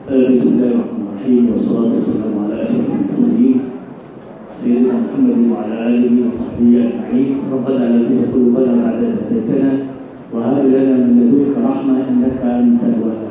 بسم الله الرحمن الرحيم والصلاة والسلام على أشرف المرسلين سيدنا محمد وعلى آله وصحبه أجمعين ربنا لا تزغ قلوبنا بعد إذ هديتنا وهب لنا من لدنك رحمة إنك أنت الوهاب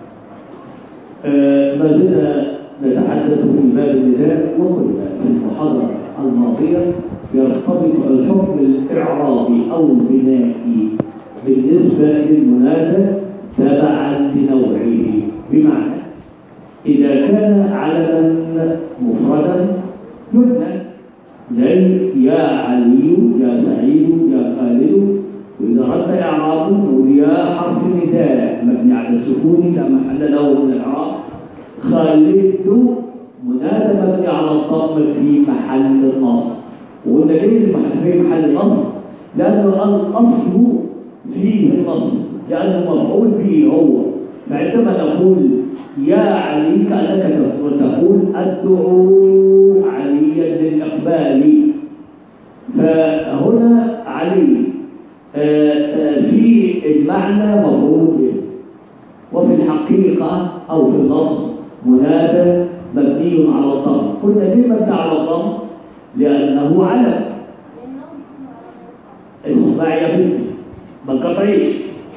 آه، ما زلنا نتحدث في باب النداء وقلنا في المحاضرة الماضية يرتبط الحكم الإعرابي أو البنائي بالنسبة للمنادى تبعا لنوعه بمعنى إذا كان علما مفردا يبنى زي يا علي يا سعيد يا خالد وإذا رد إعرابه نقول يا حرف نداء مبني على السكون لا محل له من الإعراب خالد منادى مبني على الضم في محل النصب وقلنا ليه المحل في محل النصب؟ لأنه الأصل فيه النصب لأنه مفعول به هو فعندما نقول يا علي كأنك تقول أدعو عليا للإقبال فهنا علي في المعنى مفعول به وفي الحقيقة أو في اللفظ منادى مبني على الضم قلنا ليه مبني على الضم؟ لأنه علم اسمع يا بنت ما تقطعيش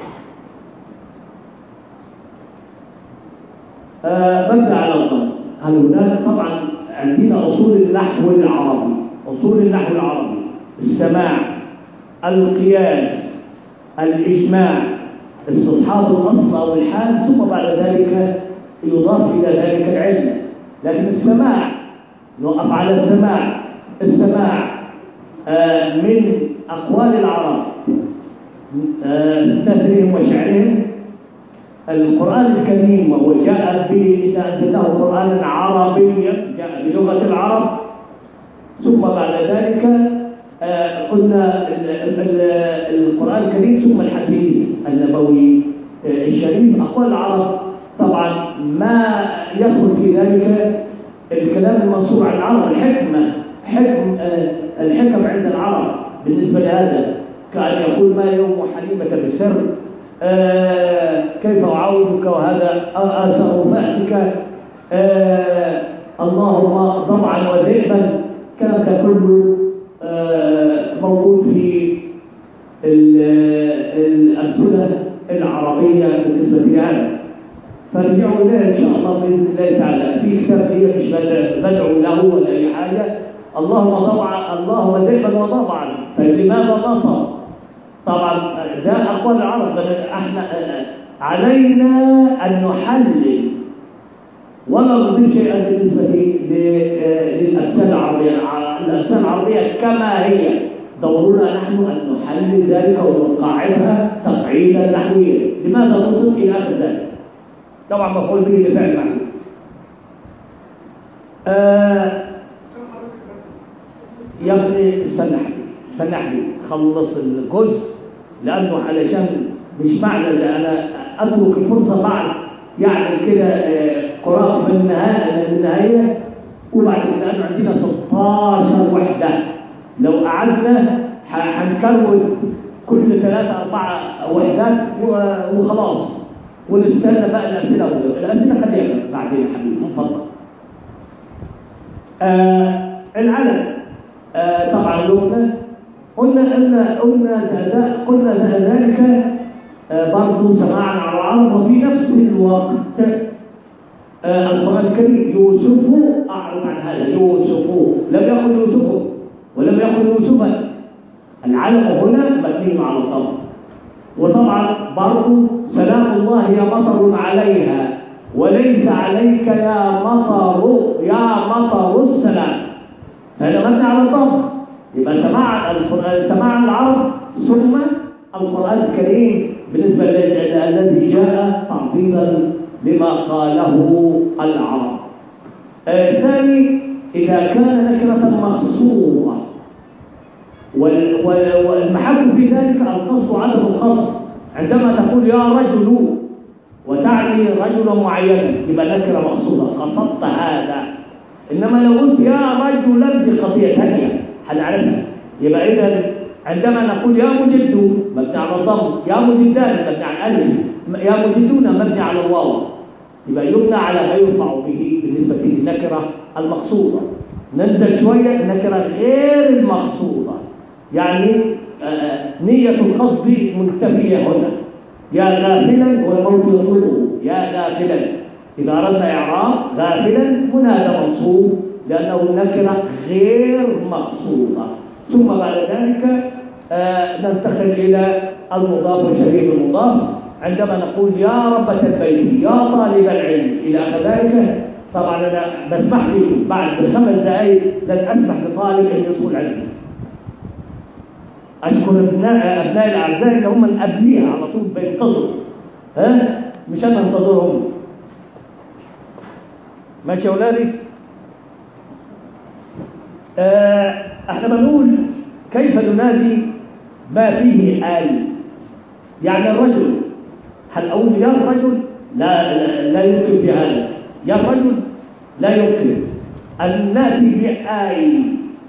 مبني على الضم هل هناك طبعا عندنا أصول النحو العربي أصول النحو العربي السماع القياس الإجماع استصحاب الأصل أو الحال ثم بعد ذلك يضاف إلى ذلك العلم لكن السماع نوقف على السماع السماع آه من أقوال العرب آه نثرهم وشعرهم القرآن الكريم وهو جاء به إذا أنزلناه قرآنا عربيا جاء بلغة العرب ثم بعد ذلك آه قلنا القرآن الكريم ثم الحديث النبوي الشريف أقوال العرب طبعا ما يدخل في ذلك الكلام المنصوب عن العرب الحكمة حكم الحكم عند العرب بالنسبة لهذا كأن يقول ما يوم حليمة بسر آه كيف أعودك وهذا آثر بأسك آه اللهم ضبعا وذئبا كلام ده كله آه موجود في الأمثلة العربية بالنسبة لهذا فارجعوا إليه إن شاء الله بإذن الله تعالى في كتاب هي مش بدعو له ولا أي حاجة اللهم ضبعا اللهم ذئبا وضبعا فلماذا نصر؟ طبعا ده أقوال العرب احنا علينا أن نحلل ولا نضيف شيئا بالنسبة للأجسام العربية الأجسام العربية كما هي دورنا نحن أن نحلل ذلك ونقاعدها تقعيدا نحويا لماذا نصل إلى آخر ذلك طبعا مفعول به لفعل محمود آه يا ابني استنى حبيبي استنى حبيبي خلص الجزء لأنه علشان مش معنى ان أنا أترك الفرصة بعد يعني كده قراءة من النهاية من النهاية وبعد كده أنا عندنا 16 وحدة لو قعدنا هنكون كل ثلاثة أربعة وحدات وخلاص ونستنى بقى الأسئلة الأسئلة خليها بعدين يا حبيبي من فضلك آه العلم آه طبعا قلنا قلنا ان قلنا قلنا ذلك برضه سماعا على العرب وفي نفس الوقت آه القران الكريم يوسف اعرض عن هذا يوسف لم يقل يوسف ولم يقل يوسفا العلم هنا مبني على الضم وطبعا برضه سلام الله يا مطر عليها وليس عليك يا مطر يا مطر السلام هذا مبني على الضم يبقى سماع سماع العرب ثم القرآن الكريم بالنسبة الذي جاء تعظيما لما قاله العرب الثاني إذا كان نكرة مخصوصة والمحل في ذلك القصد عدم القصد عندما تقول يا رجل وتعني رجلا معينا يبقى نكرة مقصودة قصدت هذا إنما لو قلت يا رجلا دي قضية ثانية هنعرفها يبقى إذا عندما نقول يا مجد مبني على الضم يا مجدان مبني على الألف يا مجدون مبني على الواو يبقى يبنى على ما يرفع به بالنسبة للنكرة المقصودة ننزل شوية النكرة غير المقصودة يعني آه، نية القصد منتفية هنا يا غافلا والموت يطلبه يا غافلا إذا أردنا إعراب غافلا منادى منصوب لأنه نكرة غير مقصودة ثم بعد ذلك آه ننتقل إلى المضاف وشبيه المضاف عندما نقول يا ربة البيت يا طالب العلم إلى آخر ذلك طبعا أنا بسمح لي بعد خمس دقائق لن أسمح لطالب أن يدخل عندي أشكر أبناء أبناء الأعزاء اللي هم من قبليها على طول بينتظروا ها مش أنا أنتظرهم ماشي يا أولادي آه احنا بنقول كيف ننادي ما فيه آل يعني الرجل هل أقول يا الرجل لا لا, لا يمكن بهذا يا الرجل لا يمكن أن نأتي بآي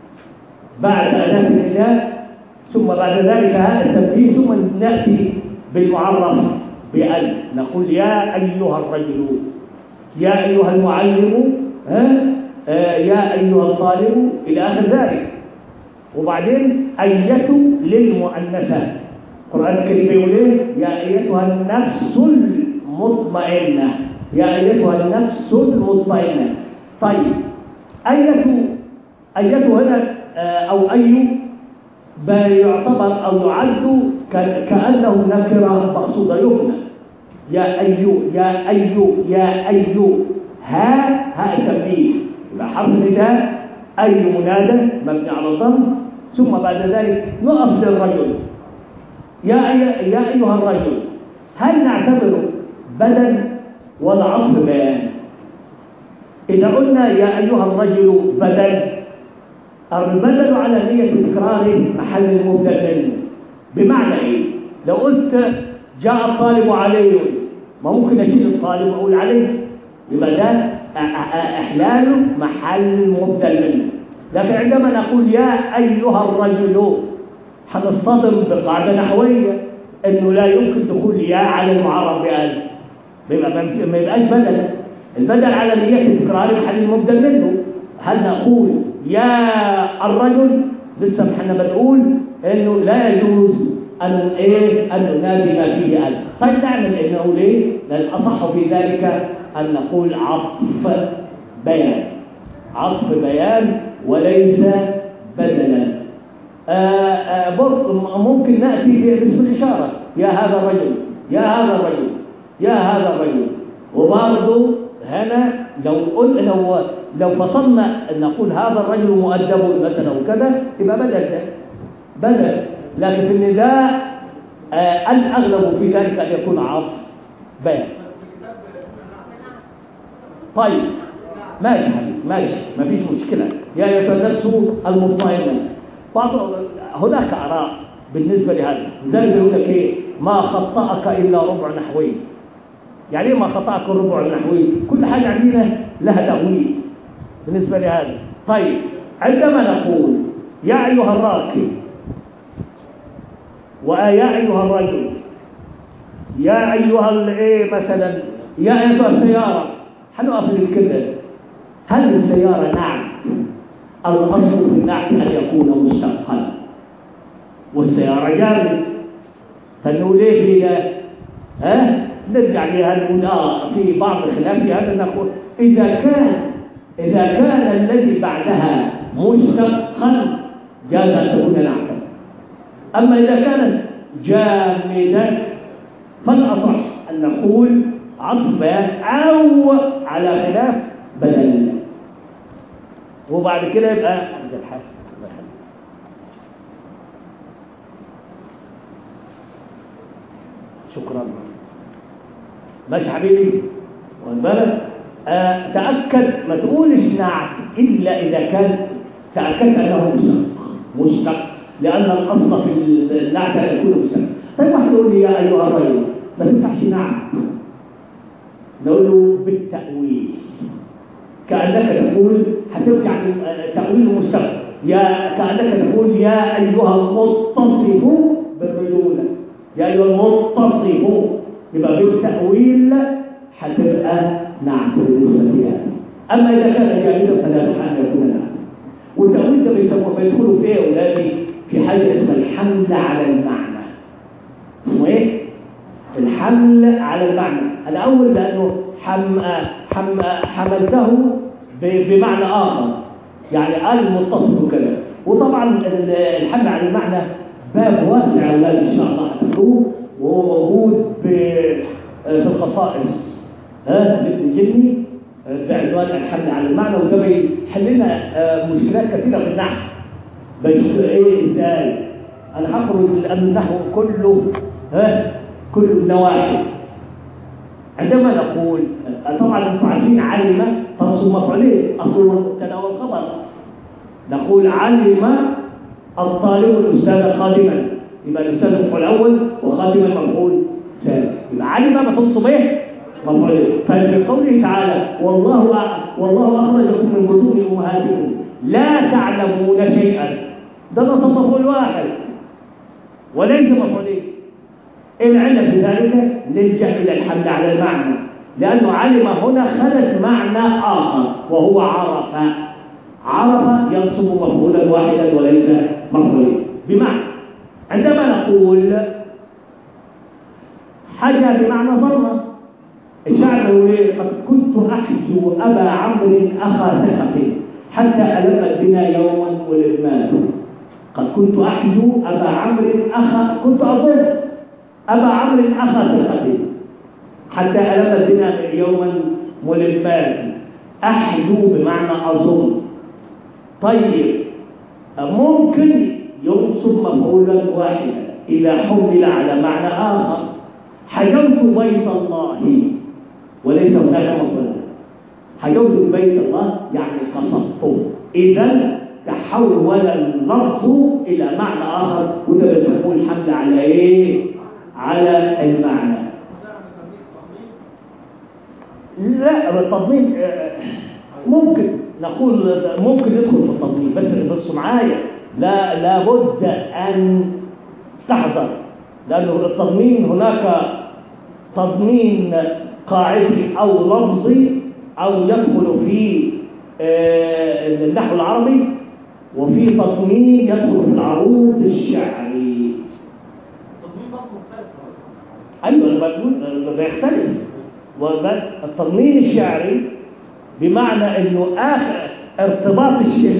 بعد أداة النداء ثم بعد ذلك هذا التنبيه ثم نأتي بالمعرف بأل نقول يا أيها الرجل يا أيها المعلم ها آه يا أيها الطالب إلى آخر ذلك وبعدين أية للمؤنثة القرآن الكريم يقول إيه يا أيتها النفس المطمئنة يا أيتها النفس المطمئنة طيب أية أية هنا آه أو أي يعتبر أو يعد كأنه نكرة مقصودة يبنى يا أيو يا أيو يا أيو ها ها التنبيه يبقى حرف نداء أي منادى مبني على الضم ثم بعد ذلك نقف للرجل يا أي يا أيها الرجل هل نعتبره بدل ولا عطف بيان إذا قلنا يا أيها الرجل بدل البدل على نية تكرار محل المبدل منه بمعنى إيه؟ لو قلت جاء الطالب علي ما ممكن أشيل الطالب وأقول عليه يبقى ده إحلال محل مبدل منه لكن عندما نقول يا أيها الرجل هنصطدم بقاعدة نحوية إنه لا يمكن دخول يا على المعرب بألف ما يبقاش بدل البدل على نية تكرار محل المبدل منه هل نقول يا الرجل لسه احنا بنقول انه لا يجوز ان ايه ان ننادي ما فيه الف طيب نعمل ايه نقول ايه لان الاصح في ذلك ان نقول عطف بيان عطف بيان وليس بدلا آآ آآ ممكن ناتي باسم الاشاره يا هذا الرجل يا هذا الرجل يا هذا الرجل وبرضه هنا لو قلنا لو لو فصلنا نقول هذا الرجل مؤدب مثلا وكذا يبقى بدل ده بدل لكن في النداء آه الأغلب في ذلك أن يكون عطف بيان طيب ماشي حبيبي ماشي ما فيش مشكلة يا أيها النفس المطمئنة بعض هناك آراء بالنسبة لهذا لذلك يقول لك إيه ما خطأك إلا ربع نحوي يعني ايه ما خطأك الربع النحوي كل حاجة عندنا لها تأويل بالنسبة لهذا طيب عندما نقول يا أيها الراكب ويا أيها الرجل يا أيها الايه مثلا يا أيها السيارة حنقف كده هل السيارة نعم الأصل في النعت أن يكون مشتقا والسيارة جامد فنقول ايه في ها نرجع لهذا في بعض الخلاف في هذا نقول إذا كان إذا كان الذي بعدها مشتقا جاز أن تكون نعتا أما إذا كانت جامدا فالأصح أن نقول عطف بيان أو على خلاف بدل وبعد كده يبقى عند الحاسب شكرا ماشي حبيبي واخد بالك آه تأكد ما تقولش نعت إلا إذا كان تأكدت أنه مشتق مشتق لأن الأصل في النعت أن يكون مشتق طيب واحد يقول لي يا أيها الرجل ما تنفعش نعت نقول له بالتأويل كأنك تقول هترجع تأويل المشتق يا كأنك تقول يا أيها المتصف بالرجولة يا أيها المتصف يبقى بالتأويل هتبقى نعم بالنسبة لها أما إذا كان جامدا فلا يصح أن يكون نعم والتأويل ده بيسموه بيدخلوا في إيه يا أولادي؟ في حاجة اسمها الحمل على المعنى اسمه إيه؟ الحمل على المعنى الأول لأنه حم... حم... حملته ب... بمعنى آخر يعني المتصل كده وطبعا الحمل على المعنى باب واسع يا أولاد إن شاء الله هتاخدوه وهو موجود في في الخصائص ها لابن جني بعنوان الحمل على المعنى وده بيحل لنا مشكلات كثيره في النحو بيشوف ايه ازاي انا هخرج لان النحو كله ها كله النواحي عندما نقول طبعا انتم عارفين علم تنصب مفعولين اصل المبتدا والخبر نقول علم الطالب الاستاذ خادما يبقى الاستاذ مفعول اول وخادما مفعول ثاني يبقى علم ما تنصب ايه مفعولين ففي قوله تعالى والله والله اخرجكم من بطون امهاتكم لا تعلمون شيئا ده نصب مفعول واحد وليس مفعولين العلة في ذلك نلجأ إلى الحمل على المعنى لأنه علم هنا خلت معنى آخر وهو عرف عرف ينصب مفعولا واحدا وليس مفعولين بمعنى عندما نقول حاجة بمعنى ظلمة الشاعر يقول ايه قد كنت أحجو أبا عمرو أخا ثقة حتى ألمت بنا يوما ولدمات قد كنت أحجو أبا عمرو أخا كنت أظن أبا عمرو أخا ثقة حتى ألمت بنا يوما ملمات أحجو بمعنى أظن طيب ممكن ينصب مفعولا واحدا إذا حمل على معنى آخر حجوت بيت الله وليس هناك مفعول حجوت بيت الله يعني قصدته إذا تحول اللفظ إلى معنى آخر وده بيسموه الحمل على إيه؟ على المعنى لا التضمين ممكن نقول ممكن يدخل في التضمين بس بصوا معايا لا لابد ان تحذر لانه التضمين هناك تضمين قاعدي او لفظي او يدخل في النحو العربي وفي تضمين يدخل في العروض الشعري ايوه انا بقول بيختلف التضمين الشعري بمعنى انه اخر ارتباط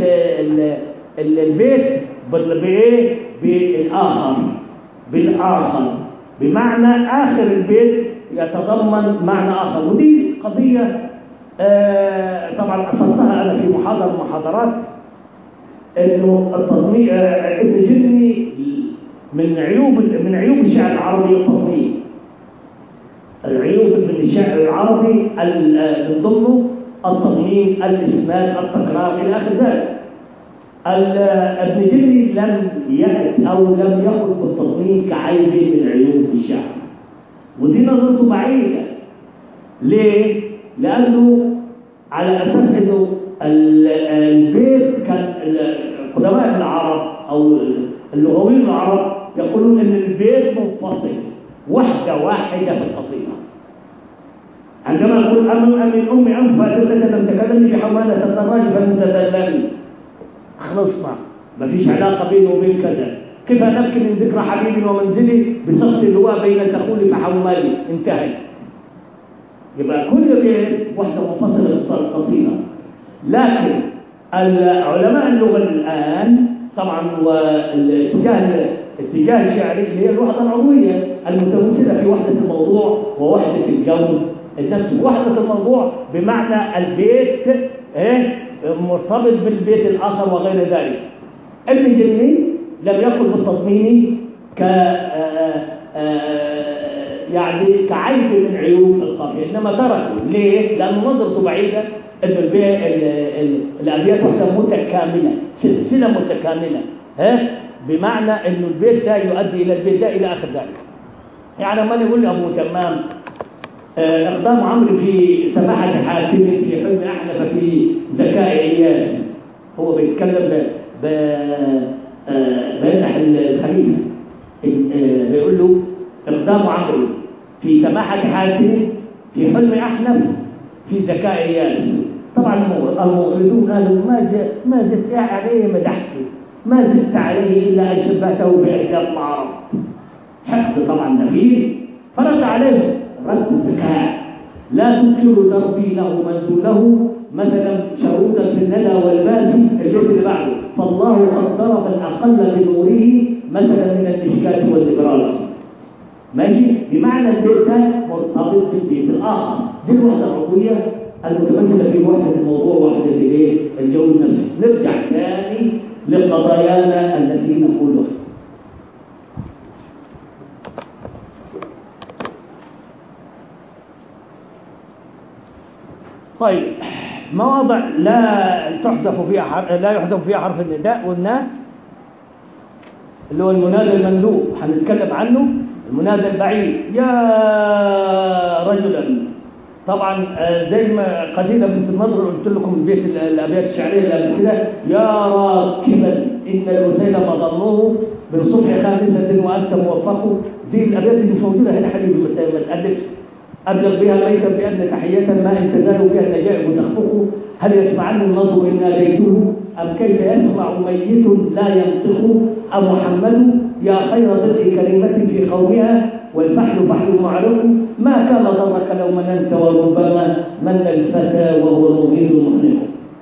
البيت بايه بالاخر بالاخر بمعنى اخر البيت يتضمن معنى اخر ودي قضيه آه طبعا اصلتها انا في محاضره من المحاضرات انه التضمين آه ابن جني من عيوب من عيوب الشعر العربي التضمين العيوب من الشعر العربي من ضمنه التضمين الاسناد التكرار الى اخر ذلك ابن جني لم يأت او لم يقل بالتضمين كعيب من عيوب الشعر ودي نظرته بعيده ليه؟ لانه على اساس انه البيت كان قدماء العرب او اللغويين العرب يقولون ان البيت منفصل وحده واحده في القصيده عندما نقول أم أمن أمي أم فاتتك لم تكلمني بحوالة الدراج فلم خلصنا ما فيش علاقة بيني وبين كذا كيف نبكي من ذكرى حبيبي ومنزلي بسقط اللواء بين الدخول فحوالي انتهت يبقى كل بيت وحدة منفصلة قصيرة لكن علماء اللغة الآن طبعا والاتجاه اتجاه الشعري اللي هي الوحدة العضوية المتمثلة في وحدة الموضوع ووحدة الجو النفس وحدة الموضوع بمعنى البيت ايه مرتبط بالبيت الآخر وغير ذلك ابن جني لم يقل بالتضمين ك يعني كعيب من عيوب القافية إنما تركه ليه؟ لأنه نظرته بعيدة أن الأبيات وحدة متكاملة سلسلة متكاملة ها؟ بمعنى أن البيت ده يؤدي إلى البيت ده إلى آخر ذلك يعني لما يقول أبو تمام إقدام عمرو في سماحة حاتم في حلم أحنف في ذكاء إياس هو بيتكلم ب ب بيمدح الخليفة بيقول له إقدام عمرو في سماحة حاتم في حلم أحنف في ذكاء إياس طبعا الموردون قالوا ما جاء ما زدت عليه مدحته ما زدت عليه إلا أن شبهته بإحداث العرب حقد طبعا نفير فرد عليه رد ذكاء لا تنكر دربي له من دونه مثلا شروطا في الندى والباس البيت اللي بعده فالله قد ضرب الأقل بنوره مثلا من المشكات والإبراز ماشي بمعنى البيت ده مرتبط بالبيت الآخر دي الوحدة العضوية المتمثلة في وحدة الموضوع وحدة الايه؟ الجو النفسي نرجع تاني لقضايانا التي نقولها طيب مواضع لا تحذف فيها حرف لا يحذف فيها حرف النداء والناء اللي هو المنادى المندوب هنتكلم عنه المنادى البعيد يا رجلا طبعا زي ما قدينا بنت النضر قلت لكم البيت الابيات الشعريه اللي قبل كده يا راكبا ان الوسيله ظنوه بالصبح خامسه وانت موفق دي الابيات اللي مش موجوده هنا حبيبي ما تالفش أبلغ بها ميتا بأن تحية ما إن تزال بها النجائب تخفق هل يسمعن النظر إن ناديته أم كيف يسمع ميت لا ينطق أم محمد يا خير ضرع كلمة في قومها والفحل فحل معلق ما كان ضرك لو مننت وربما من الفتى وهو المغيث محنق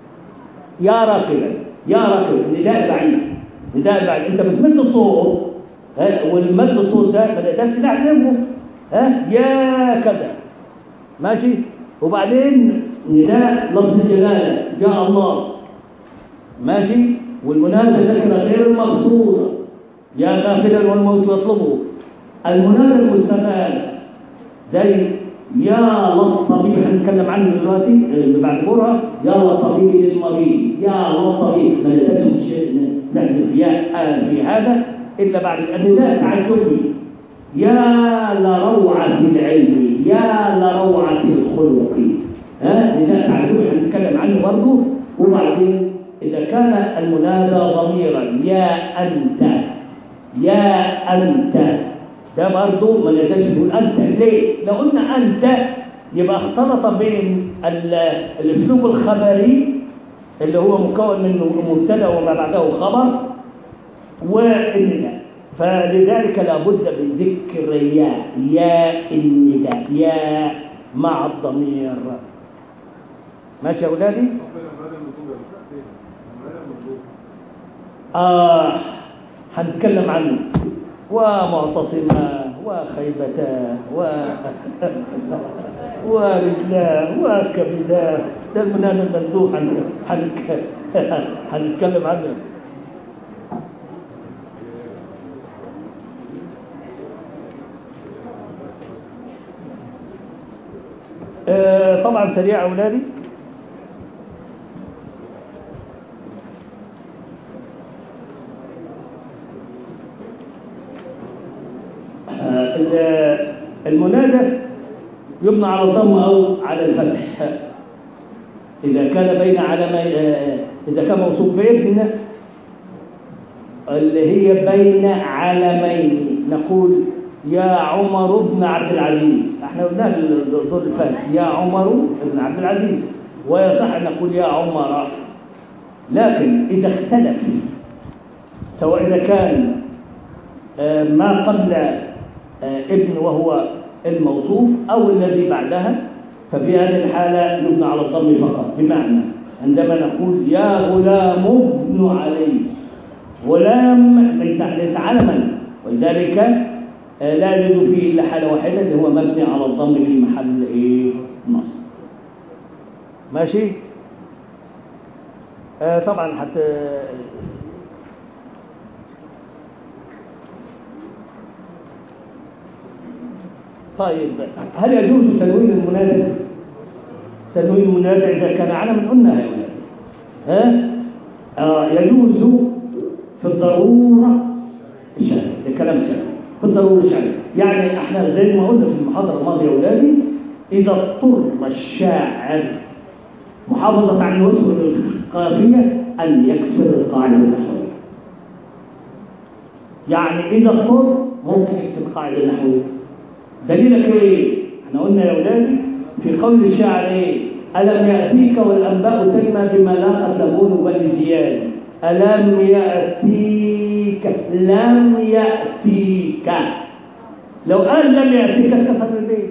يا راكبا يا راكبا نداء بعيد نداء بعيد انت بتمد الصوت والمد الصوت ده ده سلاح جنبه ها يا كذا ماشي وبعدين نداء لفظ الجلاله يا الله ماشي والمنادى ذكر غير المقصوده يا غافلا والموت يطلبه المنادى المستغاث زي يا للطبيب هنتكلم عنه دلوقتي اللي بعد بكره يا للطبيب للمريض يا للطبيب ما نحذف نحذف ياء في هذا الا بعد النداء تعجبي يا لروعة العلم يا لروعة الخلق ها نداء تعجبي هنتكلم عنه برضه وبعدين إذا كان المنادى ضميرا يا أنت يا أنت ده برضه ما نقدرش نقول أنت ليه؟ لو قلنا أنت يبقى اختلط بين الأسلوب الخبري اللي هو مكون من مبتدأ وما بعده خبر والنداء فلذلك لابد من ذكر يا يا النداء يا مع الضمير ماشي يا أولادي؟ آه هنتكلم عنه ومعتصما وخيبتا و ورجلاه وكبداه ده المنام المندوب هنتكلم عنه آه طبعا سريع أولادي المنادى يبنى على الضم أو على الفتح إذا كان بين علمي إذا كان موصوف بابن اللي هي بين علمين نقول يا عمر بن عبد العزيز احنا قلنا الدور الفات يا عمر بن عبد العزيز ويصح ان نقول يا عمر لكن إذا اختلف سواء إذا كان ما قبل ابن وهو الموصوف أو الذي بعدها ففي هذه الحالة يبنى على الضم فقط بمعنى عندما نقول يا غلام ابن علي غلام ليس ليس علما ولذلك لا يوجد فيه إلا حالة واحدة اللي هو مبني على الضم في محل إيه نصب ماشي آه طبعا حتى طيب هل يجوز تنوين المنادى تنوين المنادى إذا كان علما قلنا يا أولاد ها آه يجوز في الضرورة الشرعية ده كلام شرعي في الضرورة الشرعية يعني احنا زي ما قلنا في المحاضرة الماضية يا أولادي إذا اضطر الشاعر محافظة على الوسط القافية أن يكسر القاعدة النحوية يعني إذا اضطر ممكن يكسر القاعدة النحوية دليلك ايه احنا قلنا يا اولادي في قول الشاعر ايه ألم يأتيك والأنباء تنمى بما لا سمون بني زياد ألم يأتيك لم يأتيك لو قال لم يأتيك اتكسر البيت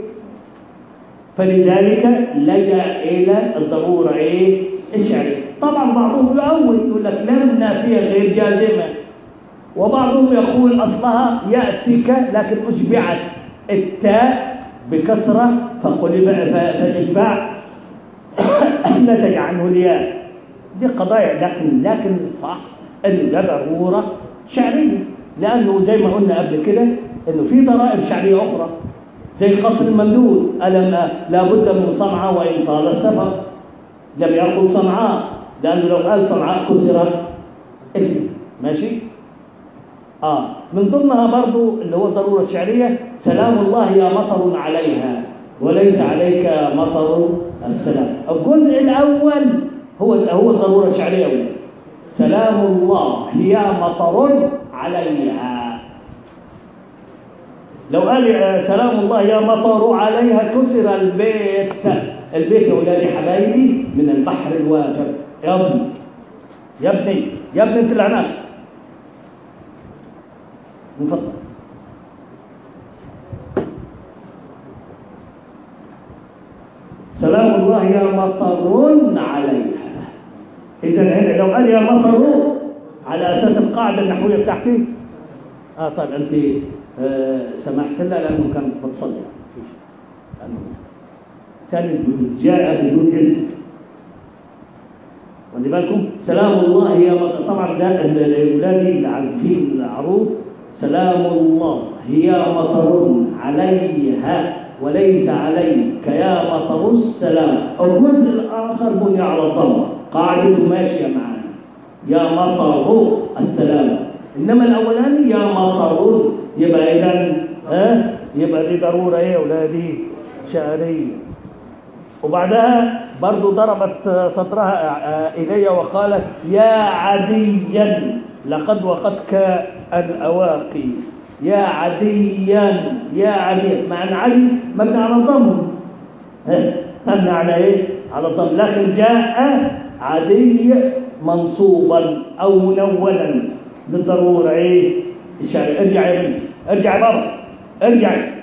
فلذلك لجأ إلى الضرورة إيه؟ الشعرية طبعا بعضهم يؤول يقول لك لم نافية غير جازمة وبعضهم يقول أصلها يأتيك لكن أشبعت التاء بكسرة فقلب فالإشباع نتج عنه الياء دي قضايا لكن لكن صح انه ده ضروره شعريه لانه زي ما قلنا قبل كده انه في ضرائب شعريه اخرى زي قصر الممدود ألم لابد من صنعاء وإن طال السفر لم يقل صنعاء لأنه لو قال صنعاء كسرت إثم ماشي آه من ضمنها برضو اللي هو الضرورة الشعرية سلام الله يا مطر عليها وليس عليك مطر السلام الجزء الأول هو هو الضرورة الشعرية أولا سلام الله يا مطر عليها لو قال سلام الله يا مطر عليها كسر البيت البيت يا ولادي حبايبي من البحر الواسع يا ابني يا ابني يا ابني انت العناق نفضل سلام الله يا مطر عليها اذا هنا لو قال يا مطر على اساس القاعده النحويه بتاعتي اه طيب انت آه سمحت لها لانه كانت بتصلي كانت جاء بدون اسم خلي بالكم سلام الله يا مطر طبعا ده الاولاد اللي عارفين العروض سلام الله هي مطر عليها وليس عليك يا مطر السلام الجزء الاخر بني على الضم قاعدته ماشيه معنا يا مطر السلام انما الاولاني يا مطر يبقى اذا ها يبقى دي ضروره ايه يا اولادي شعريه وبعدها برضو ضربت صدرها إلي وقالت يا عديا لقد وقدك الأواقي يا عديا يا عدي مع أن عدي مبني على الضم مبني على إيه؟ على الضم لكن جاء عدي منصوبا أو منولا بالضرورة إيه؟ الشعر ارجع يا بنت ارجع يا بابا ارجعي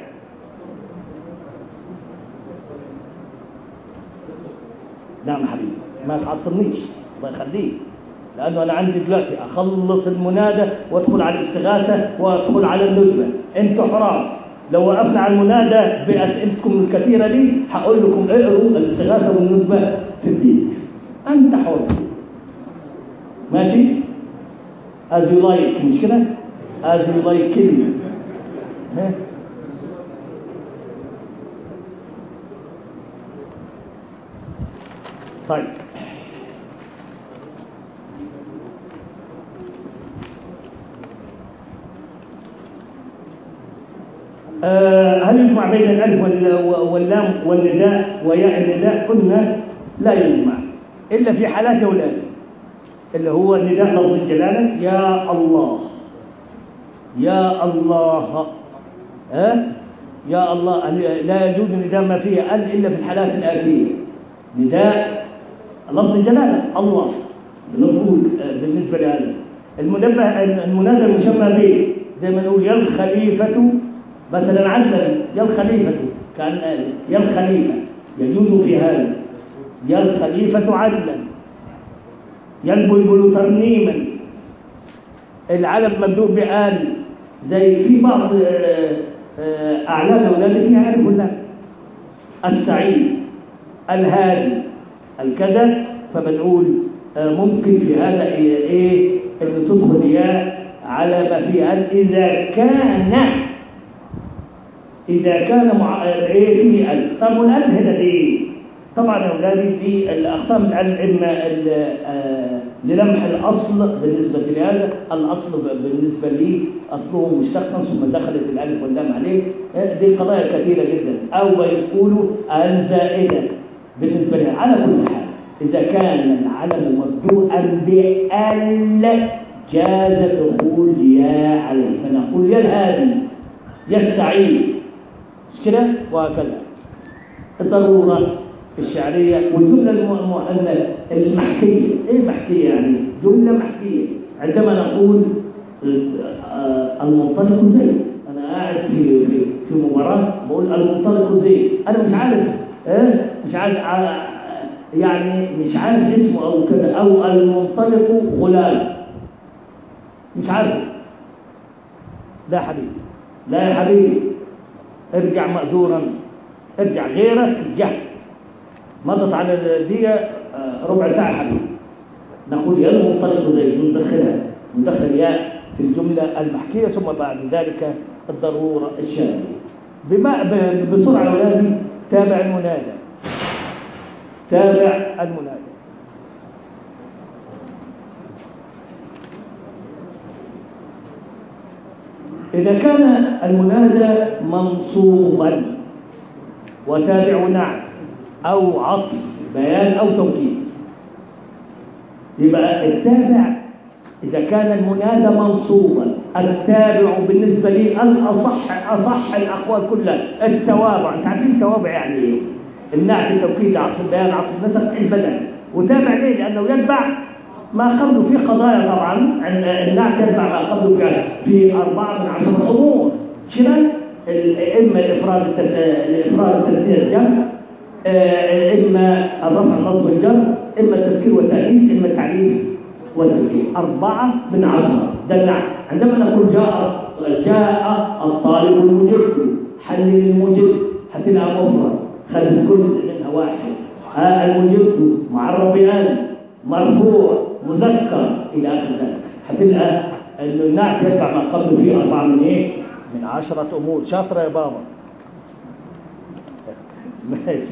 نعم حبيبي ما تعطلنيش الله يخليك لانه انا عندي دلوقتي اخلص المنادى وادخل على الاستغاثه وادخل على الندبه انتوا حرام لو وقفنا على المنادى باسئلتكم الكثيره دي هقول لكم اقروا الاستغاثه والندبه في الدين انت حر ماشي as you like مش كده as you like كلمه ها طيب آه هل يجمع بين الالف واللام والنداء وياء النداء قلنا لا يجمع الا في حالات اولاد اللي هو النداء لفظ الجلاله يا الله يا الله ها أه؟ يا الله لا يجوز نداء ما فيه ال الا في الحالات الاتيه نداء لفظ الجلاله الله نقول بالنسبه لهذا المنبه المنادى المسمى به زي ما نقول يا الخليفه مثلا عدلا يا الخليفه كان يا الخليفه يجوز في هذا يا الخليفه عدلا يا البلبل ترنيما العلم مبدوء بآل زي في بعض أعلام أولاد فيها ألف ولا السعيد الهادي الكذا فبنقول ممكن في هذا ايه ان تدخل ياء على ما فيها اذا كان اذا كان مع ايه في الف طب والالف هنا ايه طبعا يا اولادي في الاقسام الالف اما للمح الاصل بالنسبه لهذا الاصل بالنسبه لي اصله مشتقا ثم دخلت الالف واللام عليه دي قضايا كثيره جدا او يقولوا الزائده بالنسبه لها على كل حال إذا كان العلم مبدوءا بأل جاز دخول يا عليه فنقول يا الهادي يا السعيد مش كده وهكذا الضرورة الشعرية والجملة الم- الم- المحكية إيه محكية يعني جملة محكية عندما نقول آه، المنطلق زيد أنا قاعد في في في مباراة بقول المنطلق زيد أنا مش عارف إيه مش عارف آه، يعني مش عارف اسمه أو كده أو المنطلق غلام مش عارف لا يا حبيبي لا يا حبيبي ارجع مأجورا ارجع غيرك جهل مضت على الدية آه، ربع ساعة حبيبي نقول يا المنطلق زيد ندخلها ندخل ياء في الجملة المحكية ثم بعد ذلك الضرورة الشاملة بما ب- بسرعة يا أولادي تابع المنادى تابع المنادى إذا كان المنادى منصوبا وتابع نعت أو عطف بيان أو توكيد يبقى التابع إذا كان المنادى منصوبا التابع بالنسبة لي الأصح أصح الأقوال كلها التوابع أنت عارفين التوابع يعني إيه؟ النعت التوكيد عطف البيان عطف النسق البدن وتابع ليه؟ لأنه يتبع ما قبله في قضايا طبعا عن- النعت يتبع ما قبله في في أربعة من عشرة أمور شنو؟ ال- إما الإفراد التس- الإفراد التسجيل الجمع آه، إما الرفع النصب والجر إما التذكير والتأنيث إما التعريف والتذكير أربعة من عشرة ده النعت عندما نقول جاء جاء الطالب المجد حلل المجد هتلاقي مفرد خلي جزء منها واحد ها المجد معرب بأن مرفوع مذكر إلى آخر ذلك هتلقى إنه النعت يتبع ما قبله فيه أربعة من إيه؟ من عشرة أمور شاطرة يا بابا ماشي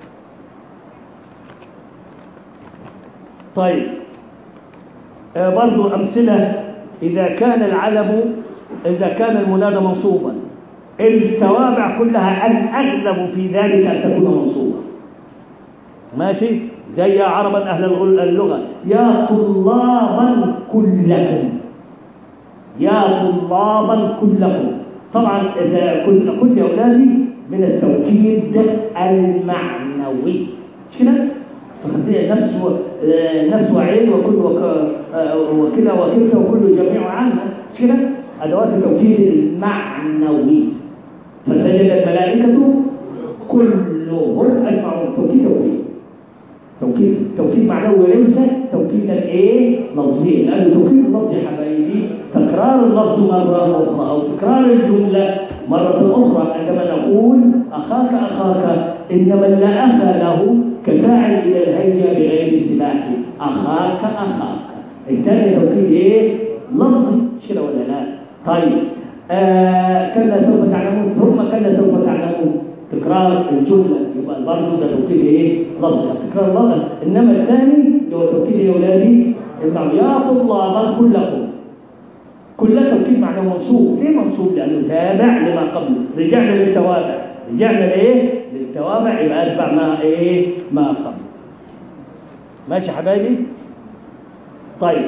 طيب آه برضو أمثلة إذا كان العلم إذا كان المنادى منصوبا التوابع كلها الأغلب في ذلك أن تكون منصوبة ماشي زي يا عربا أهل الغل- اللغة يا طلابا كلكم يا طلابا كلكم طبعا إذا كل كل يا أولادي من التوكيد المعنوي مش كده؟ تخطيط نفس و... آه، نفس وعين وكل وك... آه، وكلا وكلتا وكل جميع عنها مش كده؟ أدوات التوكيد المعنوي فسجد الملائكة كلهم أجمعون توكيد توكيد توكيد توكيد معنوي وليس توكيدا ايه لفظيا لانه توكيد اللفظ يا حبايبي تكرار اللفظ مره اخرى او تكرار الجمله مره اخرى عندما نقول اخاك اخاك انما لا اخا له كساعي الى الهيجه بغير سلاح اخاك اخاك الثاني توكيد ايه لفظي شنو ولا لا طيب آه كلا سوف تعلمون ثم كلا سوف تعلمون تكرار الجملة يبقى برضه ده توكيد ايه؟ لفظ تكرار اللفظ انما الثاني اللي هو توكيد يا اولادي اسمعوا يا طلابا كلكم كل توكيد معناه منصوب ليه منصوب؟ لانه تابع لما قبله رجعنا للتوابع رجعنا لايه؟ للتوابع يبقى اتبع ما ايه؟ ما قبله ماشي يا حبايبي؟ طيب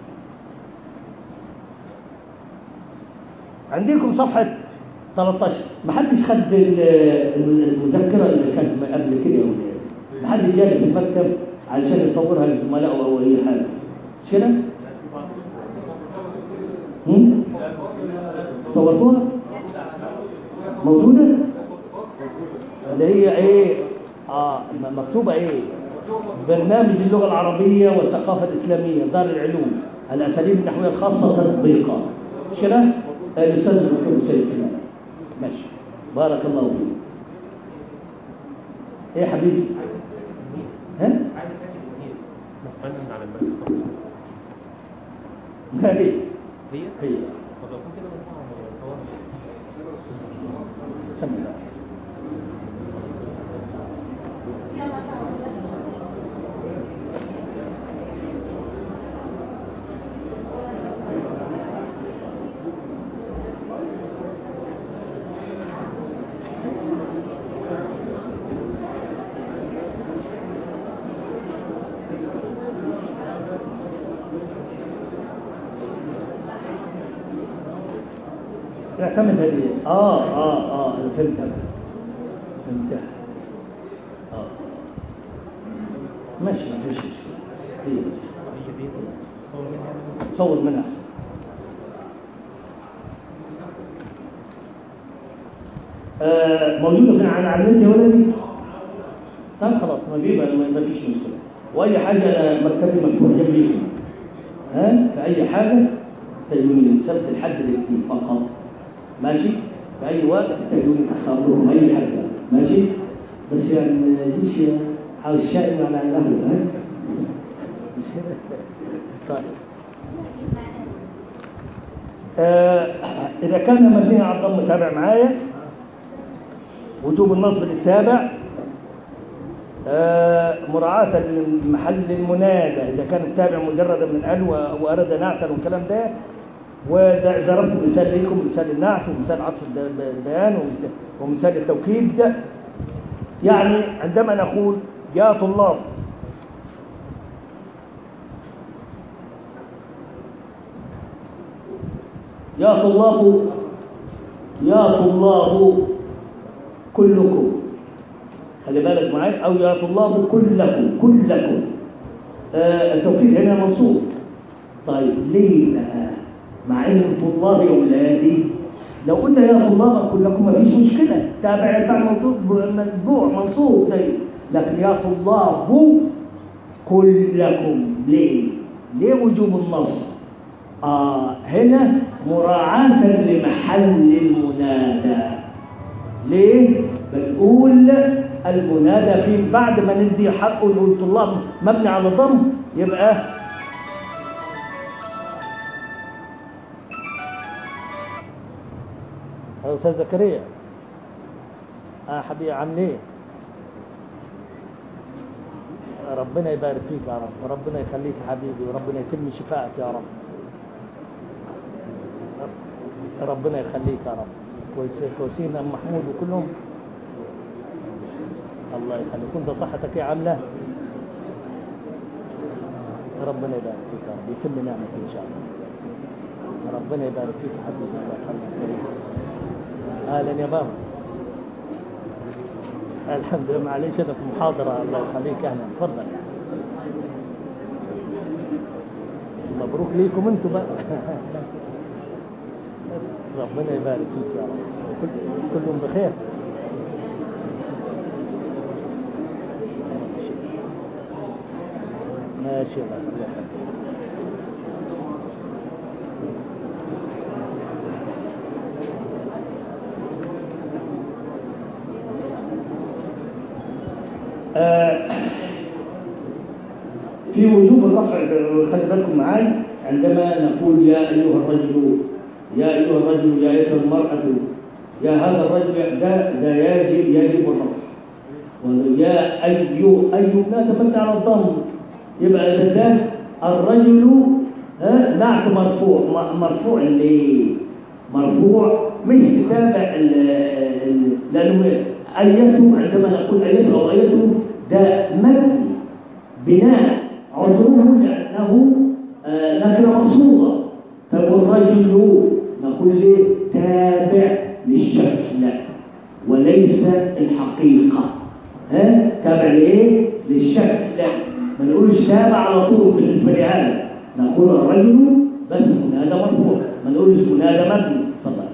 عندكم صفحة 13 ما حدش خد ال- ال- المذكرة اللي كانت قبل كده يا ولاد ما حدش جالي في المكتب علشان يصورها للزملاء او اي حاجة مش كده؟ هم؟ صورتوها؟ موجودة؟ اللي هي ايه؟ اه م- مكتوبة ايه؟ برنامج اللغة العربية والثقافة الإسلامية دار العلوم الأساليب النحوية الخاصة تطبيقا مش كده؟ الأستاذ الدكتور سيد كده ماشي بارك الله فيك ايه يا حبيبي؟ ها؟ مفنن على المكتب ما هي هي هي طب لو كنت كده بنفعها صور سمي الله يعتمد هذه اه اه اه أنا فهمت فهمتها اه ماشي ما فيش مشكلة إيه. أي بيت صور منها صور منها آه موجودة في على النت يا ولدي؟ طب خلاص نجيبها ما ما فيش مشكلة وأي حاجة أنا مكتبي مفتوح جنبيكم ها في أي حاجة تجوني سبت الحد الاثنين فقط ماشي في أي وقت تجوني تختاروا أي حاجة ماشي بس يعني ما يجيش على الشائن على الأهل ها طيب آه، إذا كان مبني على الضم تابع معايا وجوب النصب للتابع آه، مراعاة لمحل المنادى إذا كان التابع مجردا من أل و- وأراد نعتا والكلام ده وضربت مثال لكم مثال النعت ومثال عطف الد- البيان ومثال, ومثال التوكيد يعني عندما نقول يا طلاب يا طلاب يا طلاب كلكم خلي بالك معايا او يا طلاب كلكم كلكم آه التوكيد هنا منصوب طيب ليه بقى مع ان الطلاب يا اولادي لو قلنا يا طلاب كلكم ما فيش مشكله تابع يتبع منصوب متبوع منصوب زي لكن يا طلاب كلكم ليه ليه وجوب النصب آه هنا مراعاة لمحل المنادى ليه؟ بنقول المنادى في بعد ما ندي حقه للطلاب مبني على ضم يبقى يا استاذ زكريا اه حبيبي عامل ايه؟ ربنا يبارك فيك يا رب وربنا يخليك يا حبيبي وربنا يتم شفائك يا رب ربنا يخليك يا رب كويس كويسين ام محمود وكلهم الله يخليك كنت صحتك ايه عامله ربنا يبارك فيك يا رب يتم نعمتك ان شاء الله ربنا يبارك فيك يا حبيبي الله يخليك اهلا يا بابا الحمد لله معلش انا في محاضره الله يخليك اهلا تفضل مبروك ليكم انتم بقى ربنا يبارك فيك يا رب كل- كلهم بخير ماشي الله يخليك آه، في وجوب الرفع خلي بالكم معاي عندما نقول يا ايها الرجل يا ايها الرجل يا ايتها المراه يا هذا الرجل ده ده يجب يجب الرفع ويا اي اي لا تمنع على الضم يبقى ده, ده الرجل ها نعت مرفوع م- مرفوع ليه؟ مرفوع مش تتابع ال- ال- لانه ايته عندما نقول ايته او ايته ده مبني بناء عذره لانه آه، نكره مقصوده فالرجل نقول ليه تابع للشكل وليس الحقيقه ها تابع لايه للشكل ما نقولش تابع على طول بالنسبه لهذا نقول الرجل بس منادى مرفوع ما نقولش منادى مبني تفضل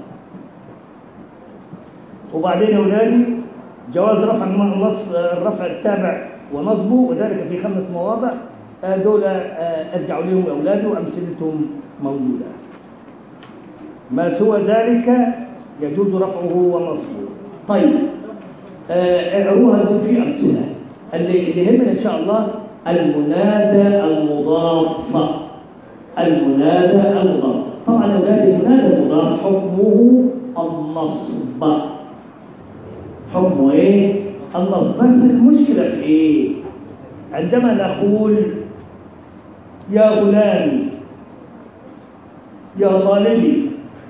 وبعدين يا اولادي جواز رفع النص الرفع التابع ونصبه وذلك في خمس مواضع آه، دول آه، ارجعوا لهم يا اولادي وامثلتهم موجوده ما سوى ذلك يجوز رفعه ونصبه طيب آه، اعروها دول في امثله اللي اللي يهمنا ان شاء الله المنادى المضاف المنادى المضاف طبعا يا اولادي المنادى المضاف حكمه النصب حكمه ايه النصب بس المشكله في ايه عندما نقول يا غلامي يا طالبي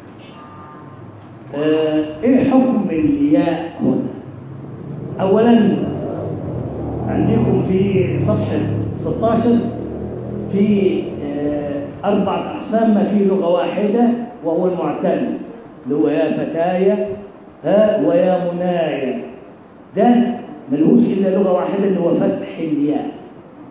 آه، ايه حكم الياء هنا اولا عندكم في صفحه 16 في آه، اربع اقسام ما في لغه واحده وهو المعتل اللي هو يا فتايا ها ويا منايا ده ملهوش الا لغه واحده اللي هو فتح الياء